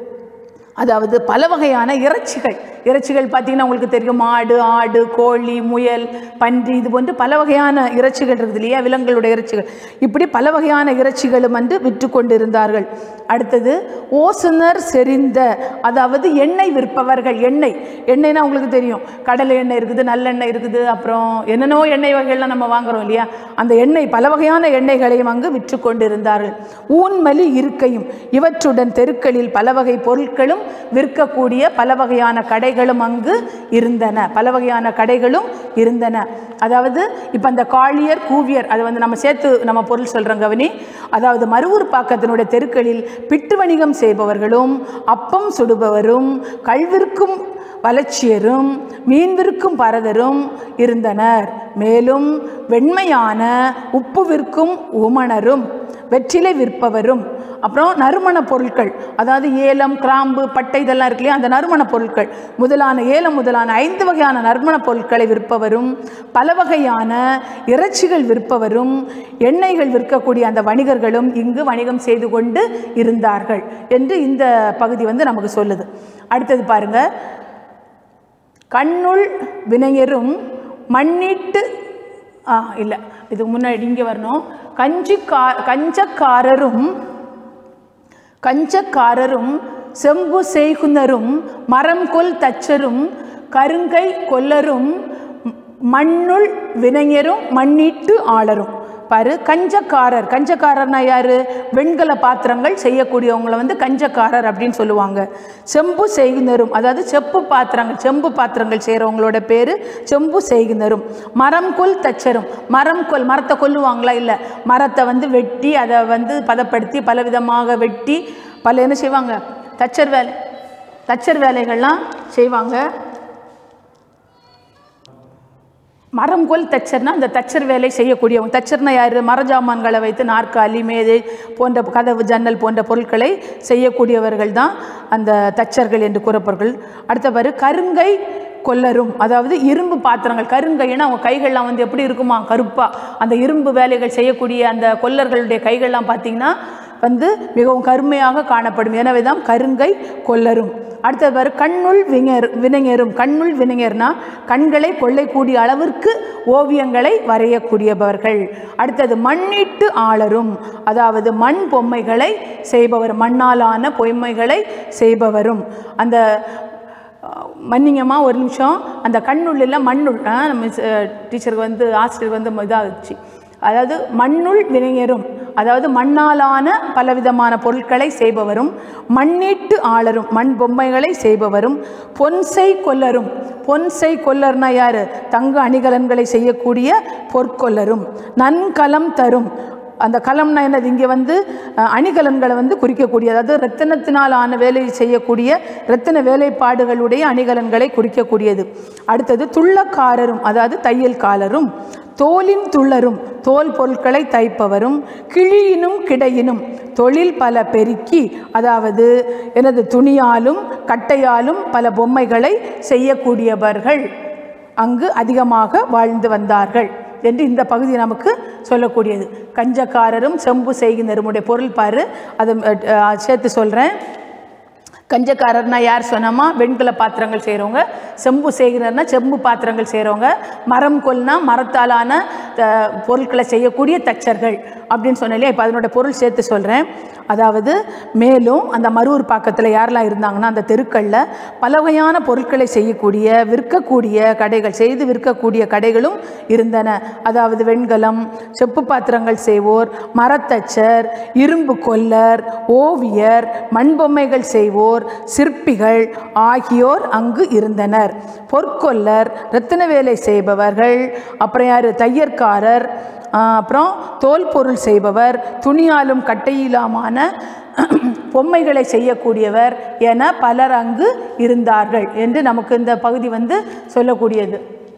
அதாவது பல வகையான இறைச்சிகள் இறைச்சிகள் பார்த்தீங்கன்னா உங்களுக்கு தெரியும் மாடு ஆடு கோழி முயல் பன்றி இது போன்று பல வகையான இறைச்சிகள் இருக்குது இல்லையா விலங்குகளுடைய இறைச்சிகள் இப்படி பல வகையான இறைச்சிகளும் வந்து விற்று கொண்டிருந்தார்கள் அடுத்தது ஓசுனர் செறிந்த அதாவது எண்ணெய் விற்பவர்கள் எண்ணெய் எண்ணெய்னா உங்களுக்கு தெரியும் கடலை எண்ணெய் இருக்குது நல்லெண்ணெய் இருக்குது அப்புறம் என்னென்னோ எண்ணெய் வகைகள்லாம் நம்ம வாங்குறோம் இல்லையா அந்த எண்ணெய் பல வகையான எண்ணெய்களையும் அங்கு விற்று கொண்டிருந்தார்கள் ஊன்மலி இருக்கையும் இவற்றுடன் தெருக்களில் பல வகை பொருட்களும் விற்கக்கூடிய பல வகையான கடைகளும் அங்கு இருந்தன பல வகையான கடைகளும் இருந்தன அதாவது இப்போ அந்த காளியர் கூவியர் அதை வந்து நம்ம சேர்த்து நம்ம பொருள் சொல்கிறோம் கவனி அதாவது மருவூர் பாக்கத்தினுடைய தெருக்களில் பிட்டு வணிகம் செய்பவர்களும் அப்பம் சுடுபவரும் கல்விற்கும் வளர்ச்சியரும் மீன் விற்கும் பரதரும் இருந்தனர் மேலும் வெண்மையான உப்பு விற்கும் உமணரும் வெற்றிலை விற்பவரும் அப்புறம் நறுமண பொருட்கள் அதாவது ஏலம் கிராம்பு பட்டை இதெல்லாம் இருக்கு இல்லையா அந்த நறுமண பொருட்கள் முதலான ஏலம் முதலான ஐந்து வகையான நறுமண பொருட்களை விற்பவரும் பல வகையான இறைச்சிகள் விற்பவரும் எண்ணெய்கள் விற்கக்கூடிய அந்த வணிகர்களும் இங்கு வணிகம் செய்து கொண்டு இருந்தார்கள் என்று இந்த பகுதி வந்து நமக்கு சொல்லுது அடுத்தது பாருங்க கண்ணுள் வினையரும் மண்ணிட்டு ஆ இல்லை இதுக்கு முன்னாடி இங்கே வரணும் கஞ்சிக்கா கஞ்சக்காரரும் கஞ்சக்காரரும் செம்பு செய்குனரும் மரம் கொல் தச்சரும் கருங்கை கொல்லரும் ம- மண்ணுள் வினைஞரும் மண்ணீட்டு ஆளரும் பாரு கஞ்சக்காரர் கஞ்சக்காரர்னா யாரு வெண்கல பாத்திரங்கள் செய்யக்கூடியவங்களை வந்து கஞ்சக்காரர் அப்படின்னு சொல்லுவாங்க செம்பு செய்குனரும் அதாவது செப்பு பாத்திரங்கள் செம்பு பாத்திரங்கள் செய்கிறவங்களோட பேர் செம்பு செய்குனரும் மரம் கொல் தச்சரும் மரம் கொல் மரத்தை கொல்லுவாங்களா இல்லை மரத்தை வந்து வெட்டி அதை வந்து பதப்படுத்தி பலவிதமாக வெட்டி பல என்ன செய்வாங்க தச்சர் வேலை தச்சர் வேலைகள்லாம் செய்வாங்க மரம் கொல் தச்சர்னா அந்த தச்சர் வேலை செய்யக்கூடியவங்க தச்சர்னா யார் மரஜாமான்களை வைத்து நாற்காலி மேதை போன்ற கதவு ஜன்னல் போன்ற பொருட்களை செய்யக்கூடியவர்கள் தான் அந்த தச்சர்கள் என்று கூறப்படுகள் அடுத்தவாறு கருங்கை கொல்லரும் அதாவது இரும்பு பாத்திரங்கள் கருங்கைன்னா அவங்க கைகள்லாம் வந்து எப்படி இருக்குமா கருப்பாக அந்த இரும்பு வேலைகள் செய்யக்கூடிய அந்த கொல்லர்களுடைய கைகள்லாம் பார்த்திங்கன்னா வந்து மிகவும் கருமையாக காணப்படும் எனவே தான் கருங்கை கொல்லரும் அடுத்தது பாரு கண்ணுள் விஞர் வினைஞரும் கண்ணுள் வினைஞர்னா கண்களை கொள்ளைக்கூடிய அளவிற்கு ஓவியங்களை வரையக்கூடியவர்கள் அடுத்தது மண்ணீட்டு ஆளரும் அதாவது மண் பொம்மைகளை செய்பவர் மண்ணாலான பொம்மைகளை செய்பவரும் அந்த மன்னிங்கம்மா ஒரு நிமிஷம் அந்த கண்ணுள்ள மண்ணுள் ஆ, நம்ம டீச்சருக்கு வந்து ஆசிரியர் வந்து இதாகிடுச்சு அதாவது மண்ணுள் வினைஞரும் அதாவது மண்ணாலான பலவிதமான பொருட்களை செய்பவரும் மண்ணீட்டு ஆளரும் மண் பொம்மைகளை செய்பவரும் பொன்சை கொல்லரும் பொன்சை கொல்லர்னா யாரு தங்க அணிகலன்களை செய்யக்கூடிய பொற்கொல்லரும் நன்கலம் தரும் அந்த கலம்னா என்னது இங்கே வந்து அஹ், அணிகலன்களை வந்து குறிக்கக்கூடிய அதாவது ரத்தினத்தினால் ஆன வேலை செய்யக்கூடிய ரத்தின வேலைப்பாடுகளுடைய அணிகலன்களை குறிக்கக்கூடியது அடுத்தது துள்ளக்காரரும் அதாவது தையல்காரரும் தோலின் துள்ளரும் தோல் பொருட்களை தைப்பவரும் கிழியினும் கிடையினும் தொழில் பல பெருக்கி அதாவது எனது துணியாலும் கட்டையாலும் பல பொம்மைகளை செய்யக்கூடியவர்கள் அங்கு அதிகமாக வாழ்ந்து வந்தார்கள் என்று இந்த பகுதி நமக்கு சொல்லக்கூடியது கஞ்சக்காரரும் செம்பு செய்கினருமுடைய பொருள் பாரு அதை அஹ், சேர்த்து சொல்கிறேன் கஞ்சக்காரர்னா யார் சொன்னோமா வெண்கல பாத்திரங்கள் செய்கிறவங்க செம்பு செய்கிறர்னா செம்பு பாத்திரங்கள் செய்கிறவங்க மரம் கொல்னா மரத்தாலான அஹ், பொருட்களை செய்யக்கூடிய தச்சர்கள் அப்படின்னு சொன்னாலே இப்போ அதனோட பொருள் சேர்த்து சொல்கிறேன் அதாவது மேலும் அந்த மரூர் பாக்கத்தில் யாரெல்லாம் இருந்தாங்கன்னா அந்த தெருக்களில் பல வகையான பொருட்களை செய்யக்கூடிய விற்கக்கூடிய கடைகள் செய்து விற்கக்கூடிய கடைகளும் இருந்தன அதாவது வெண்கலம் செப்பு பாத்திரங்கள் செய்வோர் மரத்தச்சர் இரும்பு கொல்லர் ஓவியர் மண்பொம்மைகள் செய்வோர் சிற்பிகள் ஆகியோர் அங்கு இருந்தனர் பொற்கொல்லர் ரத்தின வேலை செய்பவர்கள் அப்புறம் யார் தையற்காரர் ஆஹ், அப்புறம் தோல் பொருள் செய்பவர் துணியாலும் கட்டையிலாமான பொம்மைகளை செய்யக்கூடியவர் என பலர் அங்கு இருந்தார்கள் என்று நமக்கு இந்த பகுதி வந்து சொல்லக்கூடியது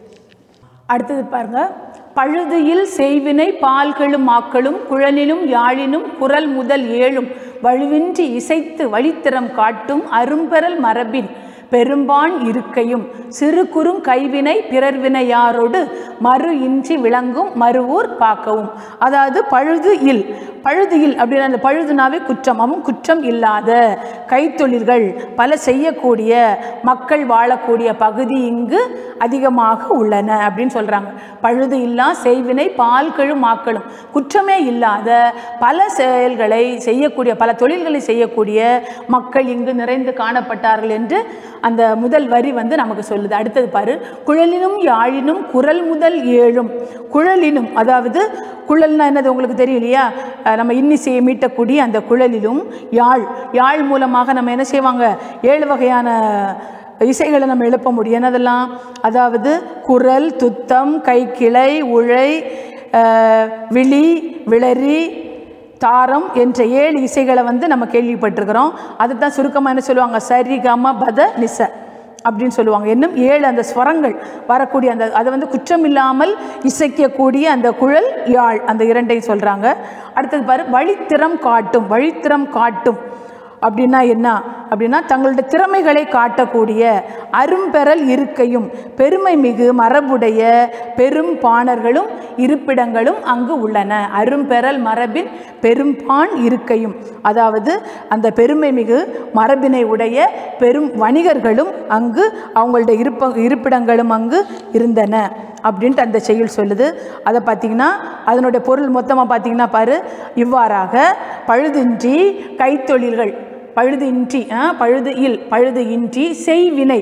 அடுத்தது பாருங்க பழுதியில் செய்வினை பால்களும் ஆக்களும் குழலிலும் யாழினும் குரல் முதல் ஏழும் வலுவின்றி இசைத்து வழித்திறம் காட்டும் அரும்பெறல் மரபின் பெரும்பான் இருக்கையும் சிறு குறும் கைவினை பிறர்வினையாரோடு மறு இன்றி விளங்கும் மறுவூர் பார்க்கவும் அதாவது பழுது இல் பழுது இல் அப்படின்னா அந்த பழுதுனாவே குற்றம் அவன் குற்றம் இல்லாத கைத்தொழில்கள் பல செய்யக்கூடிய மக்கள் வாழக்கூடிய பகுதி இங்கு அதிகமாக உள்ளன அப்படின்னு சொல்கிறாங்க பழுது இல்லா செய்வினை பால்களும் மாக்களும் குற்றமே இல்லாத பல செயல்களை செய்யக்கூடிய பல தொழில்களை செய்யக்கூடிய மக்கள் இங்கு நிறைந்து காணப்பட்டார்கள் என்று அந்த முதல் வரி வந்து நமக்கு சொல்லுது அடுத்தது பாரு குழலினும் யாழினும் குரல் முதல் ஏழும் குழலினும் அதாவது குழல்னா என்னது உங்களுக்கு தெரியும் இல்லையா அஹ் நம்ம இன்னிசையை மீட்டக்கூடிய அந்த குழலிலும் யாழ் யாழ் மூலமாக நம்ம என்ன செய்வாங்க ஏழு வகையான இசைகளை நம்ம எழுப்ப முடியும் என்னதெல்லாம் அதாவது குரல் துத்தம் கைக்கிளை உழை அஹ், விழி விளரி தாரம் என்ற ஏழு இசைகளை வந்து நம்ம கேள்விப்பட்டிருக்கிறோம் அதுதான் சுருக்கமாக என்ன சொல்லுவாங்க சரி கம பத நிச அப்படின்னு சொல்லுவாங்க இன்னும் ஏழு அந்த ஸ்வரங்கள் வரக்கூடிய அந்த அதை வந்து குற்றம் இல்லாமல் இசைக்கக்கூடிய அந்த குழல் யாழ் அந்த இரண்டையும் சொல்கிறாங்க அடுத்தது பாரு வழித்திறம் காட்டும் வழித்திறம் காட்டும் அப்படின்னா என்ன அப்படின்னா தங்களுடைய திறமைகளை காட்டக்கூடிய அரும்பெறல் இருக்கையும் பெருமை மிகு மரபுடைய பெரும் பாணர்களும் இருப்பிடங்களும் அங்கு உள்ளன அரும்பெறல் மரபின் பெரும்பான் இருக்கையும் அதாவது அந்த பெருமை மிகு மரபினை உடைய பெரும் வணிகர்களும் அங்கு அவங்களுடைய இருப்ப இருப்பிடங்களும் அங்கு இருந்தன அப்படின்ட்டு அந்த செயல் சொல்லுது அதை பார்த்தீங்கன்னா அதனுடைய பொருள் மொத்தமாக பார்த்தீங்கன்னா பாரு இவ்வாறாக பழுதின்றி கைத்தொழில்கள் பழுது இன்றி ஆ, பழுது இல் பழுது இன்றி செய்வினை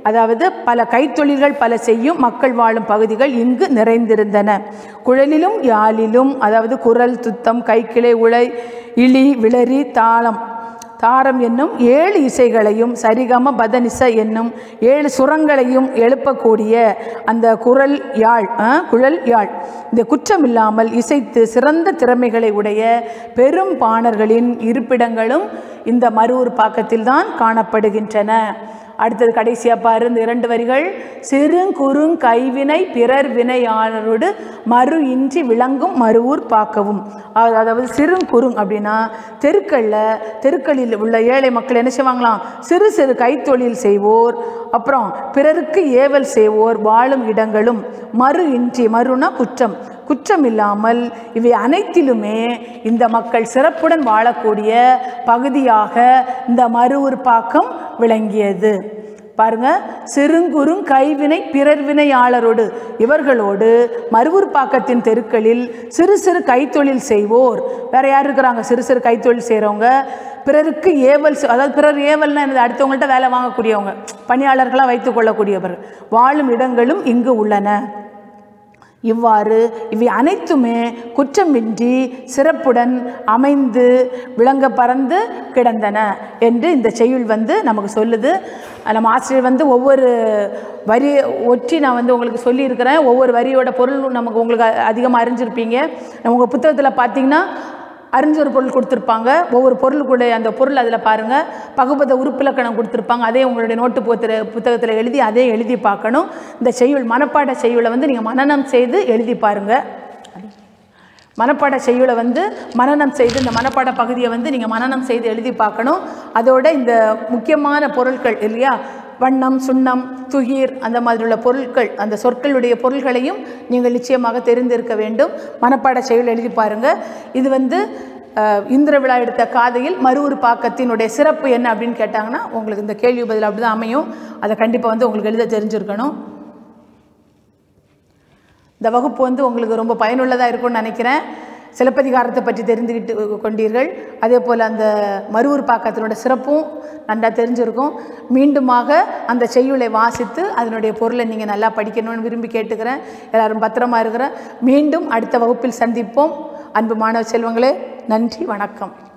அதாவது பல கைத்தொழில்கள் பல செய்யும் மக்கள் வாழும் பகுதிகள் இங்கு நிறைந்திருந்தன குழலிலும் யாழிலும் அதாவது குரல் துத்தம் கைக்கிளை உழை இழி விளரி தாளம் தாரம் என்னும் ஏழு இசைகளையும் சரிகம பதனிச என்னும் ஏழு சுரங்களையும் எழுப்பக்கூடிய அந்த குரல் யாழ் ஆ, குழல் யாழ் இந்த குற்றமில்லாமல் இசைத்து சிறந்த திறமைகளை உடைய பெரும் பாணர்களின் இருப்பிடங்களும் இந்த மருவூர் பாக்கத்தில்தான் காணப்படுகின்றன அடுத்தது கடைசியாக பாரு இந்த இரண்டு வரிகள் சிறு குறுங் கைவினை பிறர் வினையாளரோடு மறு இன்றி விளங்கும் மறுவூர் பார்க்கவும் அ- அதாவது சிறு குறுங் அப்படின்னா தெருக்களில் தெருக்களில் உள்ள ஏழை மக்கள் என்ன செய்வாங்களாம் சிறு சிறு கைத்தொழில் செய்வோர் அப்புறம் பிறருக்கு ஏவல் செய்வோர் வாழும் இடங்களும் மறு இன்றி மறுனா குற்றம் குற்றம் இல்லாமல் இவை அனைத்திலுமே இந்த மக்கள் சிறப்புடன் வாழக்கூடிய பகுதியாக இந்த மறுவூர் பாக்கம் விளங்கியது பாருங்க சிறுங்குறுங் கைவினை பிறர் வினையாளரோடு இவர்களோடு மறுவூர் பாக்கத்தின் தெருக்களில் சிறு சிறு கைத்தொழில் செய்வோர் வேற யார் இருக்கிறாங்க சிறு சிறு கைத்தொழில் செய்கிறவங்க பிறருக்கு ஏவல் செ- அதாவது பிறர் ஏவல்னா என்னது அடுத்தவங்கள்ட்ட வேலை வாங்கக்கூடியவங்க பணியாளர்களாக வைத்துக் கொள்ளக்கூடியவர் வாழும் இடங்களும் இங்கு உள்ளன இவ்வாறு இவை அனைத்துமே குற்றமின்றி சிறப்புடன் அமைந்து விளங்க பறந்து கிடந்தன என்று இந்த செய்யுள் வந்து நமக்கு சொல்லுது நம்ம ஆசிரியர் வந்து ஒவ்வொரு வரி ஒற்றி நான் வந்து உங்களுக்கு சொல்லியிருக்கிறேன் ஒவ்வொரு வரியோட பொருள் நமக்கு உங்களுக்கு அதிகமாக அறிஞ்சிருப்பீங்க உங்கள் புத்தகத்தில் பார்த்தீங்கன்னா அறிஞ்சொரு பொருள் கொடுத்துருப்பாங்க ஒவ்வொரு பொருளுக்குடைய அந்த பொருள் அதில் பாருங்கள் பகுபத உறுப்பிலக்கணம் கொடுத்துருப்பாங்க அதே உங்களுடைய நோட்டு புத்தக புத்தகத்தில் எழுதி அதே எழுதி பார்க்கணும் இந்த செய்யுள் மனப்பாட செய்யுளை வந்து நீங்கள் மனனம் செய்து எழுதி பாருங்கள் மனப்பாட செய்யுளை வந்து மனனம் செய்து இந்த மனப்பாட பகுதியை வந்து நீங்கள் மனனம் செய்து எழுதி பார்க்கணும் அதோட இந்த முக்கியமான பொருட்கள் இல்லையா வண்ணம் சுண்ணம் துகிர் அந்த மாதிரி உள்ள பொருட்கள் அந்த சொற்களுடைய பொருள்களையும் நீங்கள் நிச்சயமாக தெரிந்திருக்க வேண்டும் மனப்பாட செய்யுள் எழுதி பாருங்கள் இது வந்து அஹ், இந்திர விழா எடுத்த காதையில் மறுவூர் பாக்கத்தினுடைய சிறப்பு என்ன அப்படின்னு கேட்டாங்கன்னா உங்களுக்கு இந்த கேள்வி பதில் அப்படி தான் அமையும் அதை கண்டிப்பாக வந்து உங்களுக்கு எழுத தெரிஞ்சிருக்கணும் இந்த வகுப்பு வந்து உங்களுக்கு ரொம்ப பயனுள்ளதாக இருக்கும்னு நினைக்கிறேன் சிலப்பதிகாரத்தை பற்றி தெரிந்துக்கிட்டு கொண்டீர்கள் அதே போல் அந்த மறுவூர் பாக்கத்தினோட சிறப்பும் நல்லா தெரிஞ்சிருக்கும் மீண்டுமாக அந்த செய்யுளை வாசித்து அதனுடைய பொருளை நீங்கள் நல்லா படிக்கணும்னு விரும்பி கேட்டுக்கிறேன் எல்லாரும் பத்திரமா இருக்கிறேன் மீண்டும் அடுத்த வகுப்பில் சந்திப்போம் அன்பு மாணவ செல்வங்களே நன்றி வணக்கம்